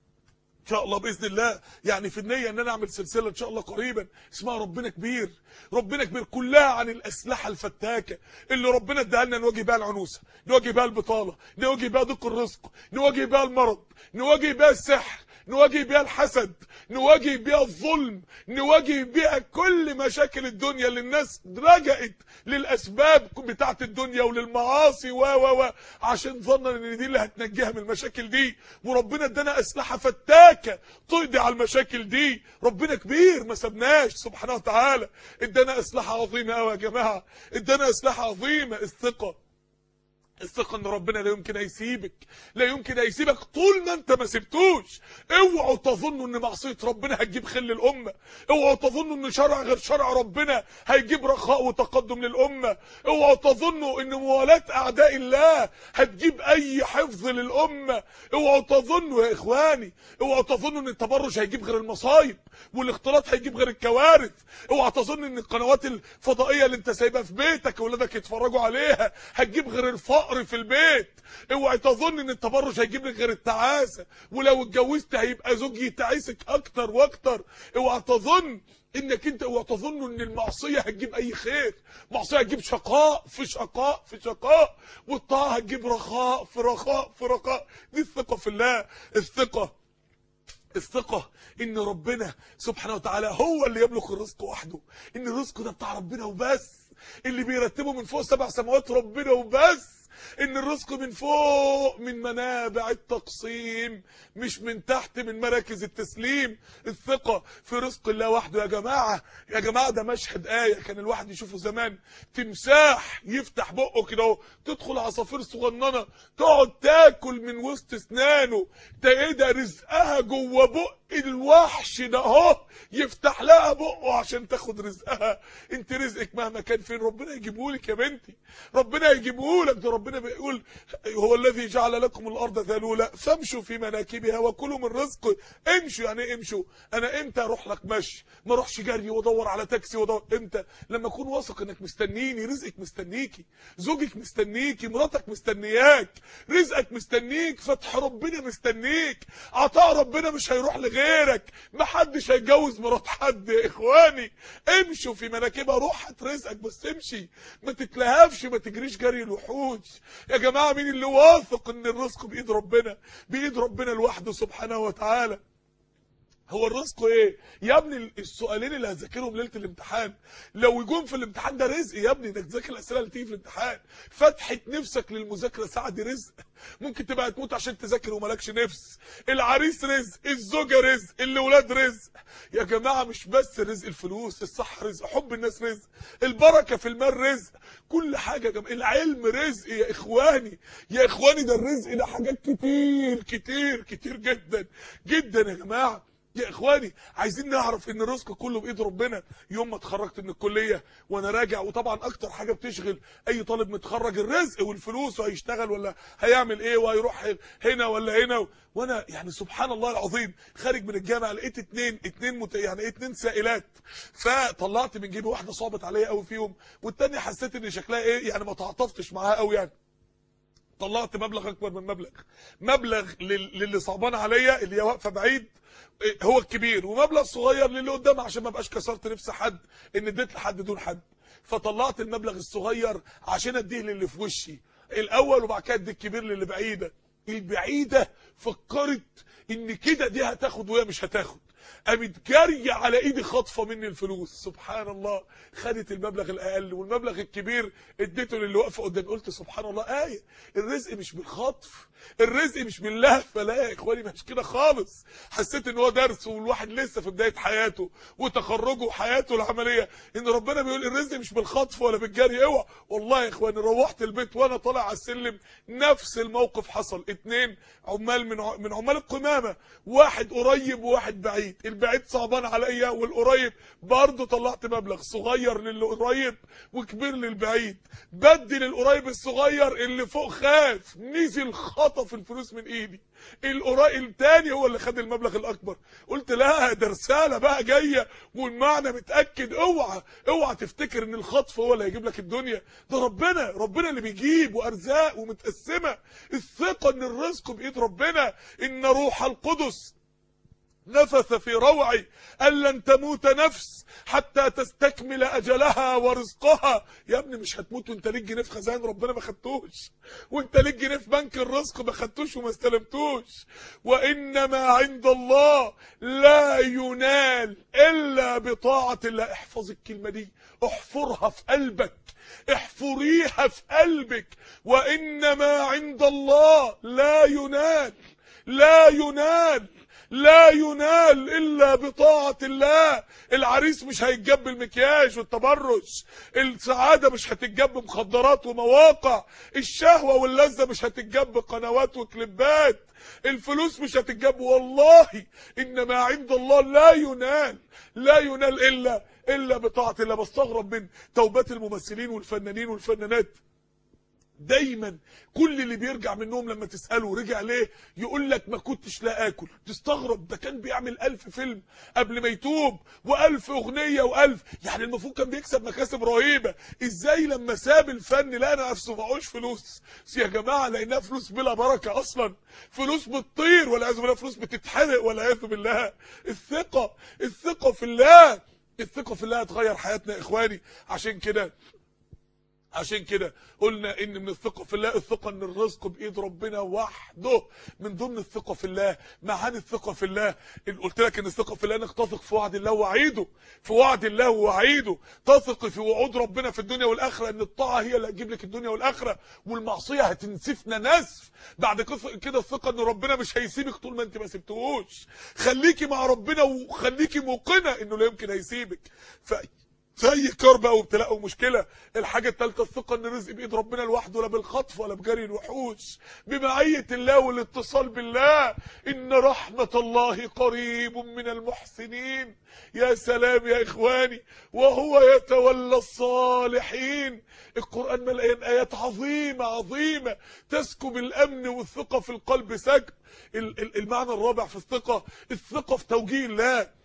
ان شاء الله باذن الله يعني في النيه ان انا اعمل سلسله ان شاء الله قريبا اسمها ربنا كبير ربنا كبير كلها عن الاسلحه الفتاكه اللي ربنا اداها لنا نواجه بيها العنوسه نواجه بيها البطاله نواجه بيها ضيق الرزق نواجه بيها المرض نواجه بيها السحر نواجه بيها الحسد نواجه بيها الظلم نواجه بيها كل مشاكل الدنيا اللي الناس لجأت للاسباب بتاعه الدنيا وللمعاصي و و و عشان ظنا ان دي اللي هتنجيها من المشاكل دي وربنا ادانا اسلحه فتاكه تقضي على المشاكل دي ربنا كبير ما سبناش سبحانه وتعالى ادانا اسلحه عظيمه قوي يا جماعه ادانا اسلحه عظيمه الثقه الثقه ان ربنا لا يمكن هيسيبك لا يمكن هيسيبك طول ما انت ما سبتوش اوعوا تظنوا ان معصيه ربنا هتجيب خل الامه اوعوا تظنوا ان شرع غير شرع ربنا هيجيب رخاء وتقدم للامه اوعوا تظنوا ان موالاه اعداء الله هتجيب اي حفظ للامه اوعوا تظنوا يا اخواني اوعوا تظنوا ان التبرج هيجيب غير المصايب والاختلاط هيجيب غير الكوارث اوعى تظن ان القنوات الفضائيه اللي انت سايبها في بيتك اولادك يتفرجوا عليها هتجيب غير الفقر فقر في البيت اوعي تظن ان التبرج هيجيب لك غير التعاسه ولو اتجوزت هيبقى زوج يتعسك اكتر واكتر اوعي تظن انك انت اوعى تظنوا ان المعصيه هتجيب اي خير معصيه هتجيب شقاء في شقاء في شقاء والطاعه هتجيب رخاء في رخاء في رخاء دي الثقه في الله الثقه الثقة ان ربنا سبحانه وتعالى هو اللي يملك الرزق وحده ان الرزق ده بتاع ربنا وبس اللي بيرتبه من فوق سبع سماوات ربنا وبس ان الرزق من فوق من منابع التقسيم مش من تحت من مراكز التسليم الثقة في رزق الله وحده يا جماعة يا جماعة ده مشهد آية كان الواحد يشوفه زمان تمساح يفتح بقه كده اهو تدخل عصافير صغننة تقعد تاكل من وسط اسنانه ده ايه ده رزقها جوه بق الوحش ده اهو يفتح لها بقه عشان تاخد رزقها انت رزقك مهما كان فين ربنا يجيبهولك يا بنتي ربنا يجيبهولك ده ربنا بيقول هو الذي جعل لكم الارض ذلولا فامشوا في مناكبها وكلوا من رزقه امشوا يعني ايه امشوا انا امتى اروح لك مشي ما اروحش جري وادور على تاكسي وادور امتى لما اكون واثق انك مستنيني رزقك مستنيكي زوجك مستنيكي مراتك مستنياك رزقك مستنيك فتح ربنا مستنيك عطاء ربنا مش هيروح لغيرك محدش هيتجوز مرات حد يا اخواني امشوا في مناكبها روح هات رزقك بس امشي ما تتلهفش ما تجريش جري الوحوش يا جماعه مين اللي واثق ان الرزق بايد ربنا بايد ربنا لوحده سبحانه وتعالى هو الرزق ايه يا ابني السؤالين اللي هتذاكرهم ليله الامتحان لو يجون في الامتحان ده رزق يا ابني انك تذاكر الاسئله اللي تيجي في الامتحان فتحه نفسك للمذاكره ساعه دي رزق ممكن تبقى تموت عشان تذاكر ومالكش نفس العريس رزق الزوجه رزق الاولاد رزق يا جماعه مش بس رزق الفلوس الصحه رزق حب الناس رزق البركه في المال رزق كل حاجه يا جماعه العلم رزق يا اخواني يا اخواني ده الرزق ده حاجات كتير كتير كتير جدا جدا يا جماعه يا اخواني عايزين نعرف ان الرزق كله بايد ربنا يوم ما اتخرجت من الكليه وانا راجع وطبعا اكتر حاجه بتشغل اي طالب متخرج الرزق والفلوس وهيشتغل ولا هيعمل ايه وهيروح هنا ولا هنا وانا يعني سبحان الله العظيم خارج من الجامعه لقيت اتنين اتنين مت... يعني اتنين سائلات فطلعت من جيبي واحده صابت عليا قوي فيهم والتانيه حسيت ان شكلها ايه يعني ما تعاطفتش معاها قوي يعني طلعت مبلغ اكبر من مبلغ مبلغ لل- للي صعبان عليا اللي هي واقفه بعيد إيه، هو الكبير ومبلغ صغير للي قدام عشان ما بقاش كسرت نفس حد ان اديت لحد دون حد فطلعت المبلغ الصغير عشان اديه للي في وشي الاول وبعد كده ادي الكبير للي بعيده البعيده فكرت ان كده دي هتاخد وهي مش هتاخد قامت جاريه على ايدي خاطفه مني الفلوس سبحان الله خدت المبلغ الاقل والمبلغ الكبير اديته للي واقفه قدامي قلت سبحان الله ايه الرزق مش بالخطف الرزق مش باللهفه لا يا اخواني مش كده خالص حسيت ان هو درس والواحد لسه في بدايه حياته وتخرجه وحياته العمليه ان ربنا بيقول الرزق مش بالخطف ولا بالجري اوعى والله يا اخواني روحت البيت وانا طالع على السلم نفس الموقف حصل اتنين عمال من ع- من عمال القمامه واحد قريب وواحد بعيد البعيد صعبان عليا والقريب برضه طلعت مبلغ صغير للي قريب وكبير للبعيد بدل القريب الصغير اللي فوق خاف نزل خطف الفلوس من ايدي القريب التاني هو اللي خد المبلغ الاكبر قلت لا ده رساله بقى جايه والمعنى متاكد اوعى اوعى تفتكر ان الخطف هو اللي هيجيب لك الدنيا ده ربنا ربنا اللي بيجيب وارزاق ومتقسمه الثقه ان الرزق بايد ربنا ان روح القدس نفث في روعي أن لن تموت نفس حتى تستكمل أجلها ورزقها يا ابني مش هتموت وانت ليك جنيه في خزائن ربنا ما خدتوش وانت ليك جنيه في بنك الرزق ما خدتوش وما استلمتوش وإنما عند الله لا ينال إلا بطاعة الله احفظ الكلمة دي احفرها في قلبك احفريها في قلبك وإنما عند الله لا ينال لا ينال لا ينال الا بطاعه الله العريس مش هيتجاب بالمكياج والتبرج السعاده مش هتتجاب بمخدرات ومواقع الشهوه واللذه مش هتتجاب بقنوات وكليبات الفلوس مش هتتجاب والله انما عند الله لا ينال لا ينال الا الا بطاعه الله بستغرب من توبات الممثلين والفنانين والفنانات دايما كل اللي بيرجع منهم لما تساله رجع ليه يقول لك ما كنتش لا اكل تستغرب ده كان بيعمل ألف فيلم قبل ما يتوب وألف اغنيه وألف يعني المفروض كان بيكسب مكاسب رهيبه ازاي لما ساب الفن لقى نفسه معهوش فلوس يا جماعه لانها فلوس بلا بركه اصلا فلوس بتطير والعياذ بالله فلوس بتتحرق والعياذ بالله الثقه الثقه في الله الثقه في الله هتغير حياتنا يا اخواني عشان كده عشان كده قلنا ان من الثقه في الله الثقه ان الرزق بايد ربنا وحده من ضمن الثقه في الله معاني الثقه في الله إن قلت لك ان الثقه في الله انك تثق في وعد الله ووعيده في وعد الله ووعيده تثق في وعود ربنا في الدنيا والاخره ان الطاعه هي اللي هتجيب لك الدنيا والاخره والمعصيه هتنسفنا نسف بعد كده الثقه ان ربنا مش هيسيبك طول ما انت ما سبتهوش خليكي مع ربنا وخليكي موقنه انه لا يمكن هيسيبك ف في اي كرب او ابتلاء او مشكله الحاجه الثالثه الثقه ان الرزق بايد ربنا لوحده لا بالخطف ولا بجري الوحوش بمعيه الله والاتصال بالله ان رحمه الله قريب من المحسنين يا سلام يا اخواني وهو يتولى الصالحين القران مليان ايات عظيمه عظيمه تسكب الامن والثقه في القلب سكب المعنى الرابع في الثقه الثقه في توجيه الله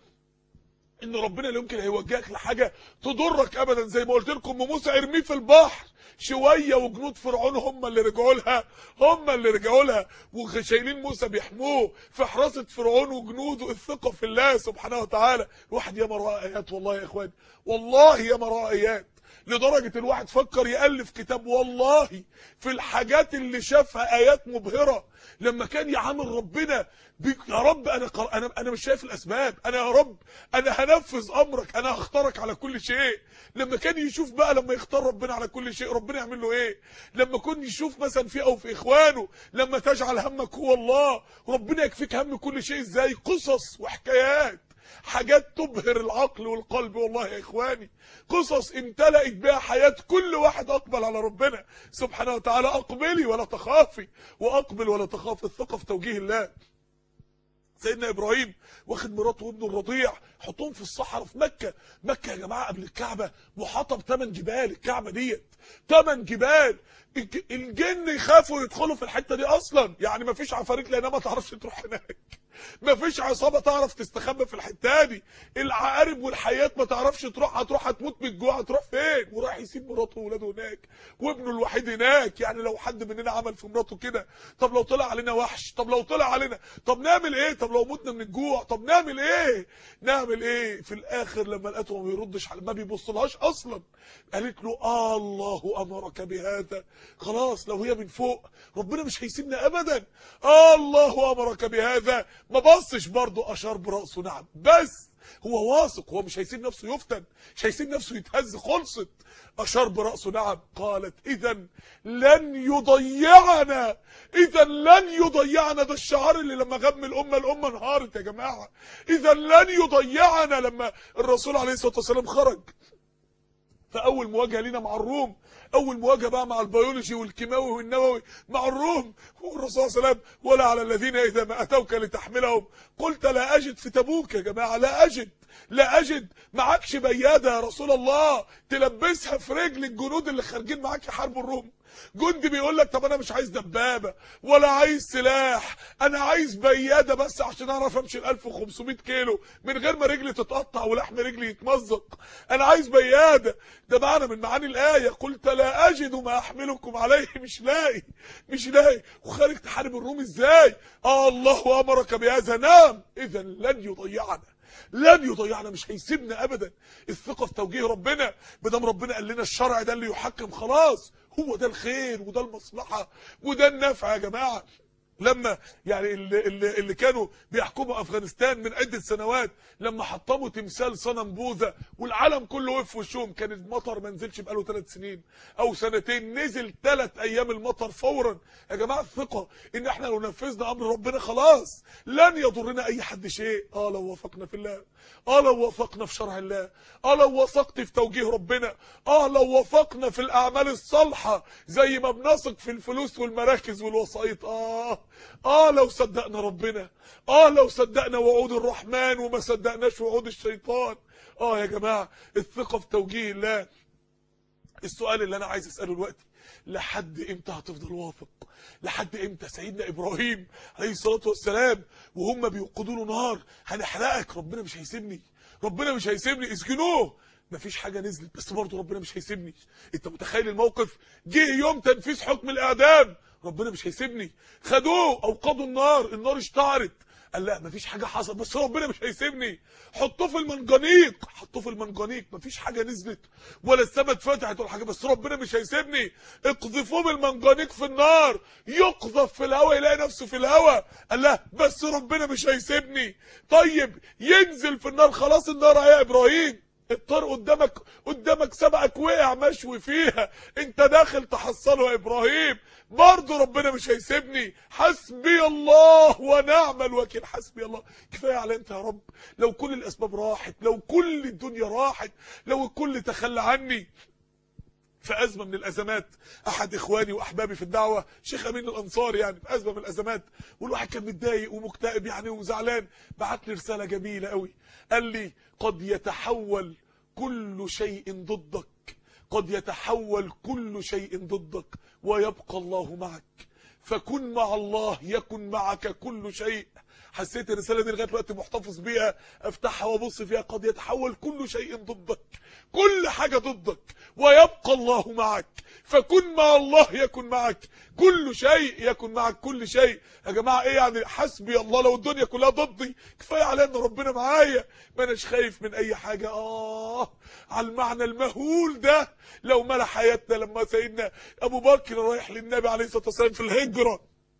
ان ربنا لا يمكن هيوجهك لحاجه تضرك ابدا زي ما قلت لكم ام موسى ارميه في البحر شويه وجنود فرعون هم اللي رجعوا لها هم اللي رجعوا لها وشايلين موسى بيحموه في حراسه فرعون وجنوده الثقه في الله سبحانه وتعالى الواحد ياما راى ايات والله يا اخوان والله ياما راى ايات لدرجة الواحد فكر يألف كتاب والله في الحاجات اللي شافها آيات مبهرة لما كان يعامل ربنا يا رب أنا, قر... أنا أنا مش شايف الأسباب أنا يا رب أنا هنفذ أمرك أنا هختارك على كل شيء لما كان يشوف بقى لما يختار ربنا على كل شيء ربنا يعمل له إيه لما كان يشوف مثلا في أو في إخوانه لما تجعل همك هو الله ربنا يكفيك هم كل شيء إزاي قصص وحكايات حاجات تبهر العقل والقلب والله يا اخواني قصص امتلأت بها حياة كل واحد اقبل على ربنا سبحانه وتعالى اقبلي ولا تخافي واقبل ولا تخاف الثقة في توجيه الله سيدنا ابراهيم واخد مراته وابنه الرضيع حطهم في الصحراء في مكة مكة يا جماعة قبل الكعبة محاطة بثمان جبال الكعبة ديت ثمان جبال الجن يخافوا يدخلوا في الحتة دي اصلا يعني ما فيش عفاريت لانها ما تعرفش تروح هناك ما فيش عصابه تعرف تستخبى في الحته دي العقارب والحياه ما تعرفش تروح هتروح هتموت من الجوع هتروح فين وراح يسيب مراته واولاده هناك وابنه الوحيد هناك يعني لو حد مننا عمل في مراته كده طب لو طلع علينا وحش طب لو طلع علينا طب نعمل ايه طب لو متنا من الجوع طب نعمل ايه نعمل ايه في الاخر لما لقيته ما بيردش ما بيبصلهاش اصلا قالت له آه الله امرك بهذا خلاص لو هي من فوق ربنا مش هيسيبنا ابدا آه الله امرك بهذا ما بصش برضه اشار براسه نعم بس هو واثق هو مش هيسيب نفسه يفتن مش هيسيب نفسه يتهز خلصت اشار براسه نعم قالت اذا لن يضيعنا اذا لن يضيعنا ده الشعار اللي لما غم الامه الامه انهارت يا جماعه اذا لن يضيعنا لما الرسول عليه الصلاه والسلام خرج فاول مواجهه لينا مع الروم اول مواجهه بقى مع البيولوجي والكيماوي والنووي مع الروم والرسول صلى الله عليه وسلم ولا على الذين اذا ما اتوك لتحملهم قلت لا اجد في تبوك يا جماعه لا اجد لا اجد معكش بياده يا رسول الله تلبسها في رجل الجنود اللي خارجين معاك يحاربوا الروم جندي بيقول لك طب انا مش عايز دبابه ولا عايز سلاح انا عايز بياده بس عشان اعرف امشي ال 1500 كيلو من غير ما رجلي تتقطع ولحم رجلي يتمزق انا عايز بياده ده معنى من معاني الايه قلت لا اجد ما احملكم عليه مش لاقي مش لاقي وخارج تحارب الروم ازاي اه الله امرك بهذا نعم اذا لن يضيعنا لن يضيعنا مش هيسيبنا ابدا الثقه في توجيه ربنا بدام ربنا قال لنا الشرع ده اللي يحكم خلاص هو ده الخير وده المصلحه وده النفع يا جماعه لما يعني اللي, اللي, اللي كانوا بيحكموا افغانستان من عده سنوات لما حطموا تمثال صنم بوذا والعالم كله وقف في وشهم كان المطر ما نزلش بقاله ثلاث سنين او سنتين نزل ثلاث ايام المطر فورا يا جماعه الثقه ان احنا لو نفذنا امر ربنا خلاص لن يضرنا اي حد شيء اه لو وفقنا في الله اه لو وفقنا في شرع الله اه لو وثقت في توجيه ربنا اه لو وفقنا في الاعمال الصالحه زي ما بنثق في الفلوس والمراكز والوسائط اه اه لو صدقنا ربنا اه لو صدقنا وعود الرحمن وما صدقناش وعود الشيطان اه يا جماعه الثقه في توجيه الله السؤال اللي انا عايز اساله دلوقتي لحد امتى هتفضل واثق لحد امتى سيدنا ابراهيم عليه الصلاه والسلام وهم بيوقدوا له نار هنحرقك ربنا مش هيسيبني ربنا مش هيسيبني اسجنوه مفيش حاجه نزلت بس برضه ربنا مش هيسيبني انت متخيل الموقف جه يوم تنفيذ حكم الاعدام ربنا مش هيسيبني خدوه اوقدوا النار النار اشتعلت قال لا مفيش حاجه حصلت بس ربنا مش هيسيبني حطوه في المنجنيق حطوه في المنجنيق مفيش حاجه نزلت ولا السما اتفتحت ولا حاجه بس ربنا مش هيسيبني اقذفوه بالمنجنيق في النار يقذف في الهواء يلاقي نفسه في الهواء قال لا بس ربنا مش هيسيبني طيب ينزل في النار خلاص النار يا ابراهيم الطار قدامك قدامك سبعك وقع مشوي فيها انت داخل تحصله يا ابراهيم برضه ربنا مش هيسيبني حسبي الله ونعم الوكيل حسبي الله كفايه على انت يا رب لو كل الاسباب راحت لو كل الدنيا راحت لو الكل تخلى عني في أزمة من الأزمات أحد إخواني وأحبابي في الدعوة شيخ أمين الأنصار يعني في أزمة من الأزمات والواحد كان متضايق ومكتئب يعني وزعلان بعت لي رسالة جميلة قوي قال لي قد يتحول كل شيء ضدك قد يتحول كل شيء ضدك ويبقى الله معك فكن مع الله يكن معك كل شيء حسيت الرساله دي لغايه دلوقتي محتفظ بيها افتحها وابص فيها قد يتحول كل شيء ضدك كل حاجه ضدك ويبقى الله معك فكن مع الله يكن معك كل شيء يكن معك كل شيء يا جماعه ايه يعني حسبي الله لو الدنيا كلها ضدي كفايه على ان ربنا معايا ما اناش خايف من اي حاجه اه على المعنى المهول ده لو ملا حياتنا لما سيدنا ابو بكر رايح للنبي عليه الصلاه والسلام في الهجره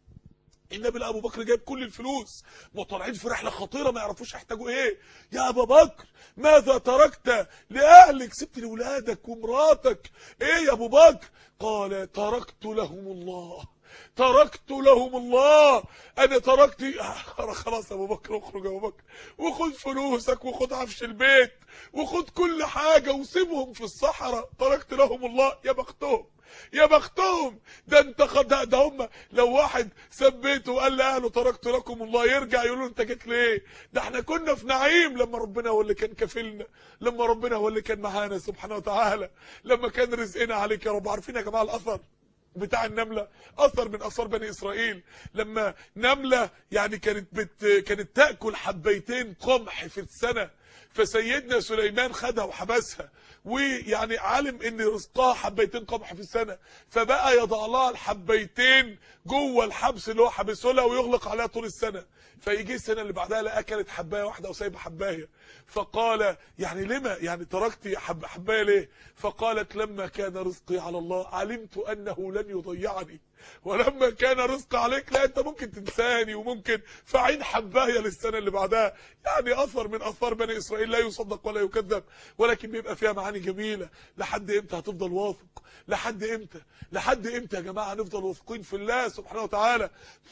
النبي لقى ابو بكر جايب كل الفلوس وطالعين في رحله خطيره ما يعرفوش يحتاجوا ايه يا ابا بكر ماذا تركت لاهلك سبت لاولادك ومراتك ايه يا ابو بكر قال تركت لهم الله تركت لهم الله انا تركت خلاص يا ابو بكر اخرج يا ابو بكر وخد فلوسك وخد عفش البيت وخد كل حاجه وسيبهم في الصحراء تركت لهم الله يا بختهم يا بختهم ده انت خد ده هم لو واحد سبيته وقال لاهله تركت لكم الله يرجع يقول له انت جيت ليه ده احنا كنا في نعيم لما ربنا هو اللي كان كافلنا لما ربنا هو اللي كان معانا سبحانه وتعالى لما كان رزقنا عليك يا رب عارفين يا جماعه الاثر بتاع النملة أثر من أثار بني إسرائيل لما نملة يعني كانت بت كانت تأكل حبيتين قمح في السنة فسيدنا سليمان خدها وحبسها ويعني علم ان رزقها حبيتين قمح في السنه فبقى يضع لها الحبيتين جوه الحبس اللي هو حابسه لها ويغلق عليها طول السنه فيجي السنه اللي بعدها لا اكلت حبايه واحده وسايبه حبايه فقال يعني لما يعني تركت حب حبايه ليه فقالت لما كان رزقي على الله علمت انه لن يضيعني ولما كان رزق عليك لا انت ممكن تنساني وممكن فعين حبايه للسنه اللي بعدها يعني اثر من اثار بني اسرائيل لا يصدق ولا يكذب ولكن بيبقى فيها معاني جميله لحد امتى هتفضل واثق لحد امتى لحد امتى يا جماعه هنفضل واثقين في الله سبحانه وتعالى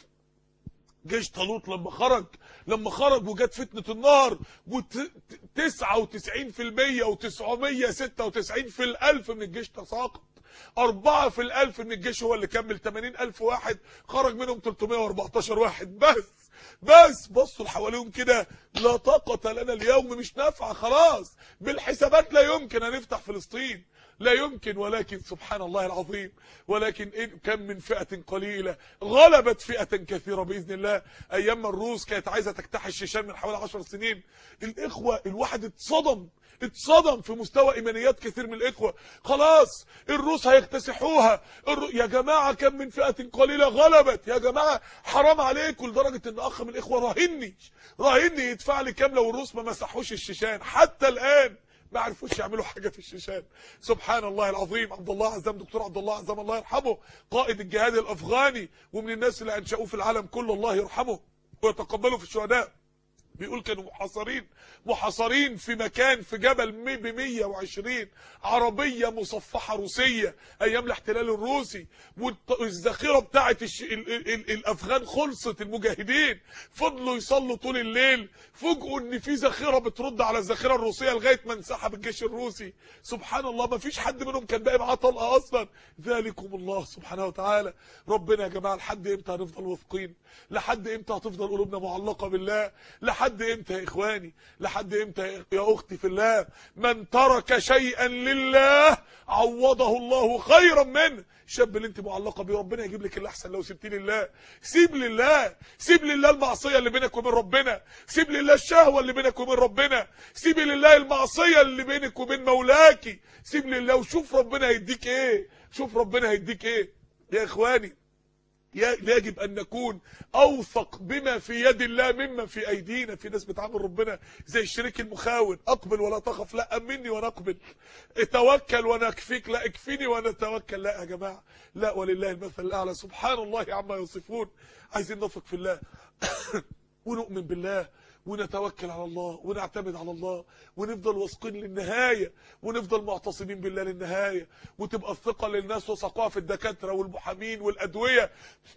جيش طالوت لما خرج لما خرج وجت فتنة النار وتسعة وتسعين في المية وتسعمية ستة وتسعين في الألف من الجيش تساقط أربعة في الألف من الجيش هو اللي كمل 80 ألف واحد خرج منهم 314 واحد بس بس بصوا لحواليهم كده لا طاقة لنا اليوم مش نافعة خلاص بالحسابات لا يمكن أن نفتح فلسطين لا يمكن ولكن سبحان الله العظيم ولكن إن كم من فئة قليلة غلبت فئة كثيرة بإذن الله أيام ما الروس كانت عايزة تجتاح الشيشان من حوالي 10 سنين الإخوة الواحد اتصدم اتصدم في مستوى ايمانيات كثير من الاخوه خلاص الروس هيكتسحوها الرو... يا جماعه كم من فئه قليله غلبت يا جماعه حرام عليكم لدرجه ان اخ من الاخوه راهني راهني يدفع لي كام لو الروس ما مسحوش الشيشان حتى الان ما عرفوش يعملوا حاجه في الشيشان سبحان الله العظيم عبد الله عزام دكتور عبد الله عزام الله يرحمه قائد الجهاد الافغاني ومن الناس اللي انشأوه في العالم كله الله يرحمه ويتقبله في الشهداء بيقول كانوا محاصرين محاصرين في مكان في جبل ب 120 عربيه مصفحه روسيه ايام الاحتلال الروسي والذخيره بتاعه الش... ال... ال... ال... الافغان خلصت المجاهدين فضلوا يصلوا طول الليل فوجئوا ان في ذخيره بترد على الذخيره الروسيه لغايه ما انسحب الجيش الروسي سبحان الله ما فيش حد منهم كان باقي معاه طلقه اصلا ذلكم الله سبحانه وتعالى ربنا يا جماعه لحد امتى هنفضل واثقين لحد امتى هتفضل قلوبنا معلقه بالله لحد لحد امتى يا اخواني لحد امتى يا اختي في الله من ترك شيئا لله عوضه الله خيرا منه الشاب اللي انت معلقه بيه ربنا يجيب لك الاحسن لو سبتيه لله سيب لله سيب لله المعصيه اللي بينك وبين ربنا سيب لله الشهوه اللي بينك وبين ربنا سيب لله المعصيه اللي بينك وبين مولاكي سيب لله وشوف ربنا هيديك ايه شوف ربنا هيديك ايه يا اخواني يجب ان نكون اوثق بما في يد الله مما في ايدينا في ناس بتعامل ربنا زي الشريك المخاون اقبل ولا تخف لا امني وانا اقبل اتوكل وانا اكفيك لا اكفيني وانا اتوكل لا يا جماعه لا ولله المثل الاعلى سبحان الله عما يصفون عايزين نثق في الله ونؤمن بالله ونتوكل على الله ونعتمد على الله ونفضل واثقين للنهاية ونفضل معتصمين بالله للنهاية وتبقى الثقة للناس وثقوها في الدكاترة والمحامين والأدوية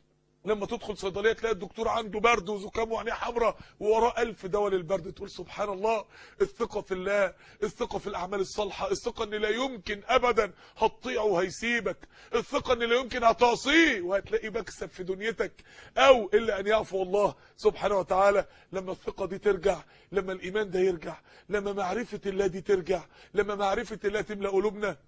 لما تدخل صيدليه تلاقي الدكتور عنده برد وزكام وعينيه حمراء ووراه ألف دواء للبرد تقول سبحان الله الثقه في الله الثقه في الاعمال الصالحه الثقه ان لا يمكن ابدا هتطيعه وهيسيبك الثقه ان لا يمكن هتعصيه وهتلاقي مكسب في دنيتك او الا ان يعفو الله سبحانه وتعالى لما الثقه دي ترجع لما الايمان ده يرجع لما معرفه الله دي ترجع لما معرفه الله تملا قلوبنا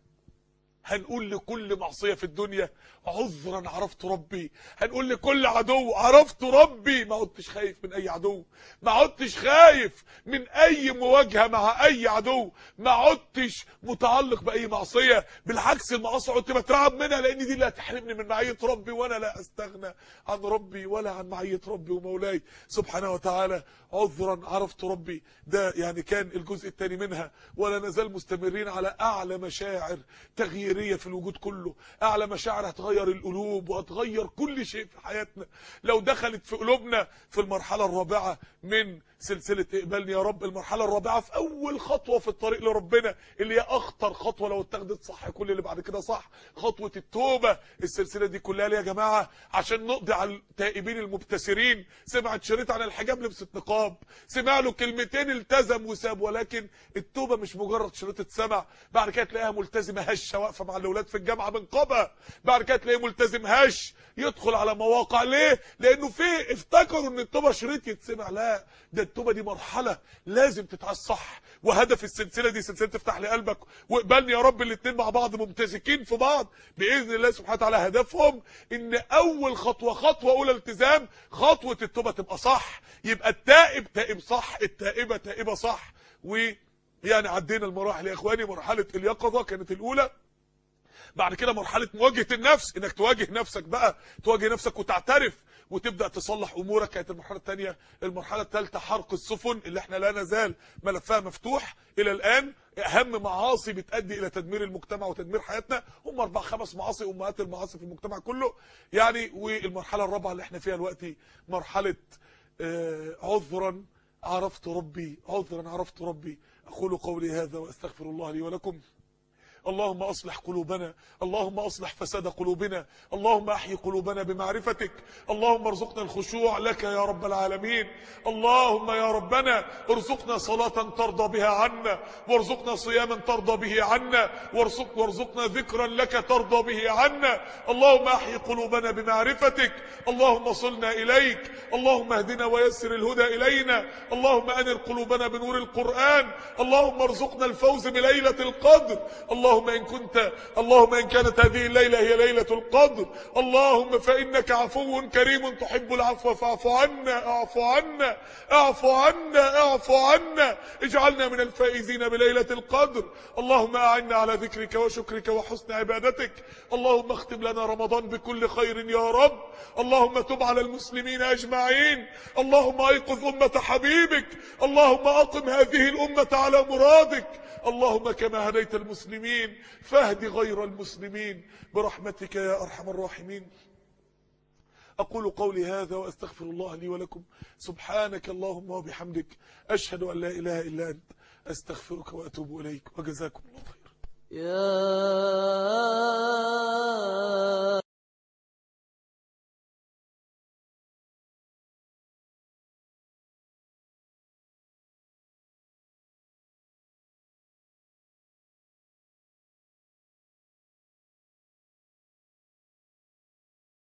هنقول لكل معصية في الدنيا عذرا عرفت ربي هنقول لكل عدو عرفت ربي ما عدتش خايف من اي عدو ما عدتش خايف من اي مواجهة مع اي عدو ما عدتش متعلق باي معصية بالعكس المعاصي عدت بترعب منها لان دي اللي هتحرمني من معية ربي وانا لا استغنى عن ربي ولا عن معية ربي ومولاي سبحانه وتعالى عذرا عرفت ربي ده يعني كان الجزء الثاني منها ولا نزال مستمرين على اعلى مشاعر تغييريه في الوجود كله اعلى مشاعر هتغير القلوب وهتغير كل شيء في حياتنا لو دخلت في قلوبنا في المرحله الرابعه من سلسله اقبالني يا رب المرحله الرابعه في اول خطوه في الطريق لربنا اللي هي اخطر خطوه لو اتخذت صح كل اللي بعد كده صح خطوه التوبه السلسله دي كلها ليه يا جماعه عشان نقضي على التائبين المبتسرين سمعت شريط عن الحجاب لبست نقاب سمع له كلمتين التزم وساب ولكن التوبه مش مجرد شريط اتسمع بعد كده تلاقيها ملتزمه هشه واقفه مع الاولاد في الجامعه بنقابها بعد كده تلاقيه ملتزم هش يدخل على مواقع ليه لانه في افتكروا ان التوبه شريط يتسمع لا ده التوبه دي مرحله لازم تتعاش صح وهدف السلسله دي سلسله تفتح لي قلبك واقبلني يا رب الاثنين مع بعض ممتزكين في بعض باذن الله سبحانه وتعالى هدفهم ان اول خطوه خطوه اولى التزام خطوه التوبه تبقى صح يبقى التائب تائب صح التائبه تائبه صح ويعني عدينا المراحل يا اخواني مرحله اليقظه كانت الاولى بعد كده مرحله مواجهه النفس انك تواجه نفسك بقى تواجه نفسك وتعترف وتبدا تصلح امورك كانت المرحله الثانيه المرحله الثالثه حرق السفن اللي احنا لا نزال ملفها مفتوح الى الان اهم معاصي بتؤدي الى تدمير المجتمع وتدمير حياتنا هم اربع خمس معاصي امهات المعاصي في المجتمع كله يعني والمرحله الرابعه اللي احنا فيها دلوقتي مرحله آه عذرا عرفت ربي عذرا عرفت ربي اقول قولي هذا واستغفر الله لي ولكم اللهم اصلح قلوبنا اللهم اصلح فساد قلوبنا اللهم احيي قلوبنا بمعرفتك اللهم ارزقنا الخشوع لك يا رب العالمين اللهم يا ربنا ارزقنا صلاة ترضى بها عنا وارزقنا صياما ترضى به عنا وارزق وارزقنا ذكرا لك ترضى به عنا اللهم احيي قلوبنا بمعرفتك اللهم صلنا اليك اللهم اهدنا ويسر الهدى الينا اللهم انر قلوبنا بنور القرآن اللهم ارزقنا الفوز بليلة القدر اللهم إن كنت اللهم إن كانت هذه الليلة هي ليلة القدر اللهم فإنك عفو كريم تحب العفو فاعف عنا اعف عنا اعف عنا اعف عنا اجعلنا من الفائزين بليلة القدر اللهم أعنا على ذكرك وشكرك وحسن عبادتك اللهم اختم لنا رمضان بكل خير يا رب اللهم تب على المسلمين أجمعين اللهم أيقظ أمة حبيبك اللهم أقم هذه الأمة على مرادك اللهم كما هديت المسلمين فاهد غير المسلمين برحمتك يا أرحم الراحمين أقول قولي هذا وأستغفر الله لي ولكم سبحانك اللهم وبحمدك أشهد أن لا إله إلا أنت أستغفرك وأتوب إليك وجزاكم الله خير يا